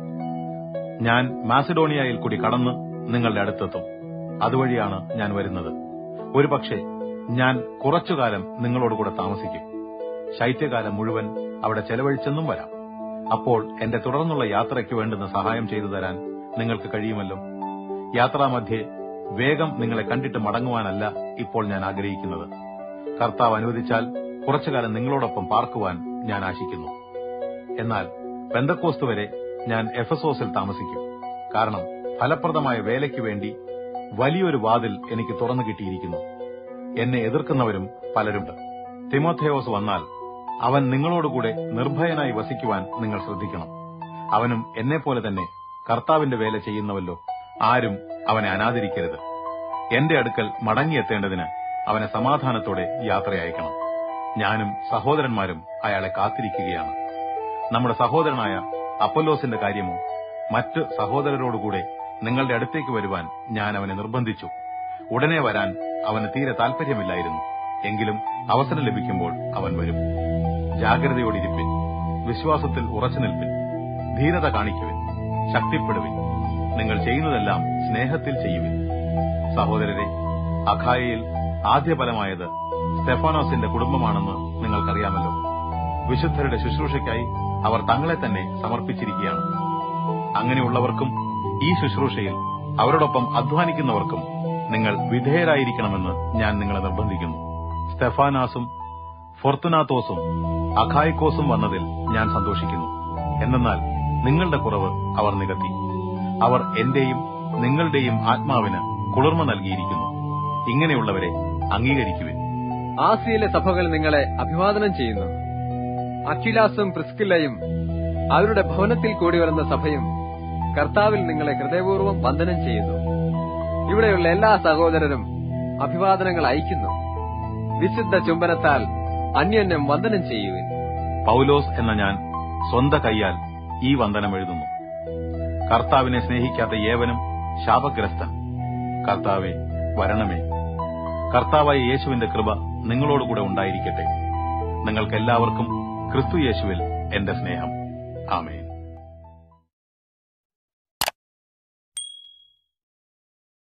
ഞാൻ മാസിഡോണിയയിൽ കൂടി കടന്ന് നിങ്ങളുടെ അടുത്തെത്തും അതുവഴിയാണ് ഞാൻ വരുന്നത് ഒരുപക്ഷെ ഞാൻ കുറച്ചുകാലം നിങ്ങളോടുകൂടെ താമസിക്കും ശൈത്യകാലം മുഴുവൻ അവിടെ ചെലവഴിച്ചെന്നും വരാം അപ്പോൾ എന്റെ തുടർന്നുള്ള യാത്രയ്ക്ക് വേണ്ടുന്ന സഹായം ചെയ്തു തരാൻ നിങ്ങൾക്ക് കഴിയുമല്ലോ യാത്രാമധ്യേ വേഗം നിങ്ങളെ കണ്ടിട്ട് മടങ്ങുവാനല്ല ഇപ്പോൾ ഞാൻ ആഗ്രഹിക്കുന്നത് കർത്താവ് അനുവദിച്ചാൽ കുറച്ചുകാലം നിങ്ങളോടൊപ്പം പാർക്കുവാൻ ഞാൻ ആശിക്കുന്നു എന്നാൽ പെന്തക്കോസ്ത് വരെ ഞാൻ എഫസോസിൽ താമസിക്കും കാരണം ഫലപ്രദമായ വേലയ്ക്ക് വേണ്ടി വലിയൊരു വാതിൽ എനിക്ക് തുറന്നു കിട്ടിയിരിക്കുന്നു എന്നെ എതിർക്കുന്നവരും പലരുണ്ട് തിമോഥയോസ് വന്നാൽ അവൻ നിങ്ങളോടുകൂടെ നിർഭയനായി വസിക്കുവാൻ നിങ്ങൾ ശ്രദ്ധിക്കണം അവനും എന്നെപ്പോലെ തന്നെ കർത്താവിന്റെ വേല ചെയ്യുന്നവല്ലോ ആരും അവനെ അനാദരിക്കരുത് എന്റെ അടുക്കൽ മടങ്ങിയെത്തേണ്ടതിന് അവനെ സമാധാനത്തോടെ യാത്രയയക്കണം ഞാനും സഹോദരന്മാരും അയാളെ കാത്തിരിക്കുകയാണ് നമ്മുടെ സഹോദരനായ അപ്പൊല്ലോസിന്റെ കാര്യമോ മറ്റ് സഹോദരരോടുകൂടെ നിങ്ങളുടെ അടുത്തേക്ക് വരുവാൻ ഞാൻ അവനെ നിർബന്ധിച്ചു ഉടനെ വരാൻ അവന് തീരെ താൽപര്യമില്ലായിരുന്നു എങ്കിലും അവസരം ലഭിക്കുമ്പോൾ അവൻ വരും ജാഗ്രതയോടിരിപ്പിൻ വിശ്വാസത്തിൽ ഉറച്ചു നിൽപ്പിൻ ധീരത കാണിക്കുവിൻ ശക്തിപ്പെടുവിൻ നിങ്ങൾ ചെയ്യുന്നതെല്ലാം സ്നേഹത്തിൽ ചെയ്യുവിൻ സഹോദരരെ അഖായയിൽ ആദ്യഫലമായത് സ്റ്റെഫാനോസിന്റെ കുടുംബമാണെന്ന് നിങ്ങൾക്കറിയാമല്ലോ വിശുദ്ധരുടെ ശുശ്രൂഷയ്ക്കായി അവർ തങ്ങളെ തന്നെ സമർപ്പിച്ചിരിക്കുകയാണ് അങ്ങനെയുള്ളവർക്കും ഈ ശുശ്രൂഷയിൽ അവരോടൊപ്പം അധ്വാനിക്കുന്നവർക്കും നിങ്ങൾ വിധേയരായിരിക്കണമെന്ന് ഞാൻ നിങ്ങളെ നിർബന്ധിക്കുന്നു സ്റ്റെഫാനാസും ഫൊർത്തുനാത്തോസും അഖായിക്കോസും വന്നതിൽ ഞാൻ സന്തോഷിക്കുന്നു എന്നാൽ നിങ്ങളുടെ കുറവ് അവർ നികത്തി അവർ എന്റെയും നിങ്ങളുടെയും ആത്മാവിന് കുളിർമ നൽകിയിരിക്കുന്നു ഇങ്ങനെയുള്ളവരെ അംഗീകരിക്കുവിൻ ആസിയിലെ സഭകൾ നിങ്ങളെ അഭിവാദനം ചെയ്യുന്നു അഖിലാസും പ്രിസ്കില്ലയും അവരുടെ ഭവനത്തിൽ കൂടി വരുന്ന സഭയും കർത്താവിൽ നിങ്ങളെ ഹൃദയപൂർവ്വം വന്ദനം ചെയ്യുന്നു ഇവിടെയുള്ള എല്ലാ സഹോദരരും അഭിവാദനങ്ങൾ അയക്കുന്നു വിശുദ്ധ ചുംബനത്താൽ അന്യോന്യം വന്ദനം ചെയ്യുവിൻ പൗലോസ് എന്ന ഞാൻ സ്വന്ത കൈയാൽ ഈ വന്ദനം എഴുതുന്നു കർത്താവിനെ സ്നേഹിക്കാത്ത ഏവനും ശാപഗ്രസ്തൻ കർത്താവെ വരണമേ കർത്താവായ യേശുവിന്റെ കൃപ നിങ്ങളോടുകൂടെ ഉണ്ടായിരിക്കട്ടെ നിങ്ങൾക്കെല്ലാവർക്കും ക്രിസ്തു യേശുവിൽ എന്റെ സ്നേഹം ആമേൻ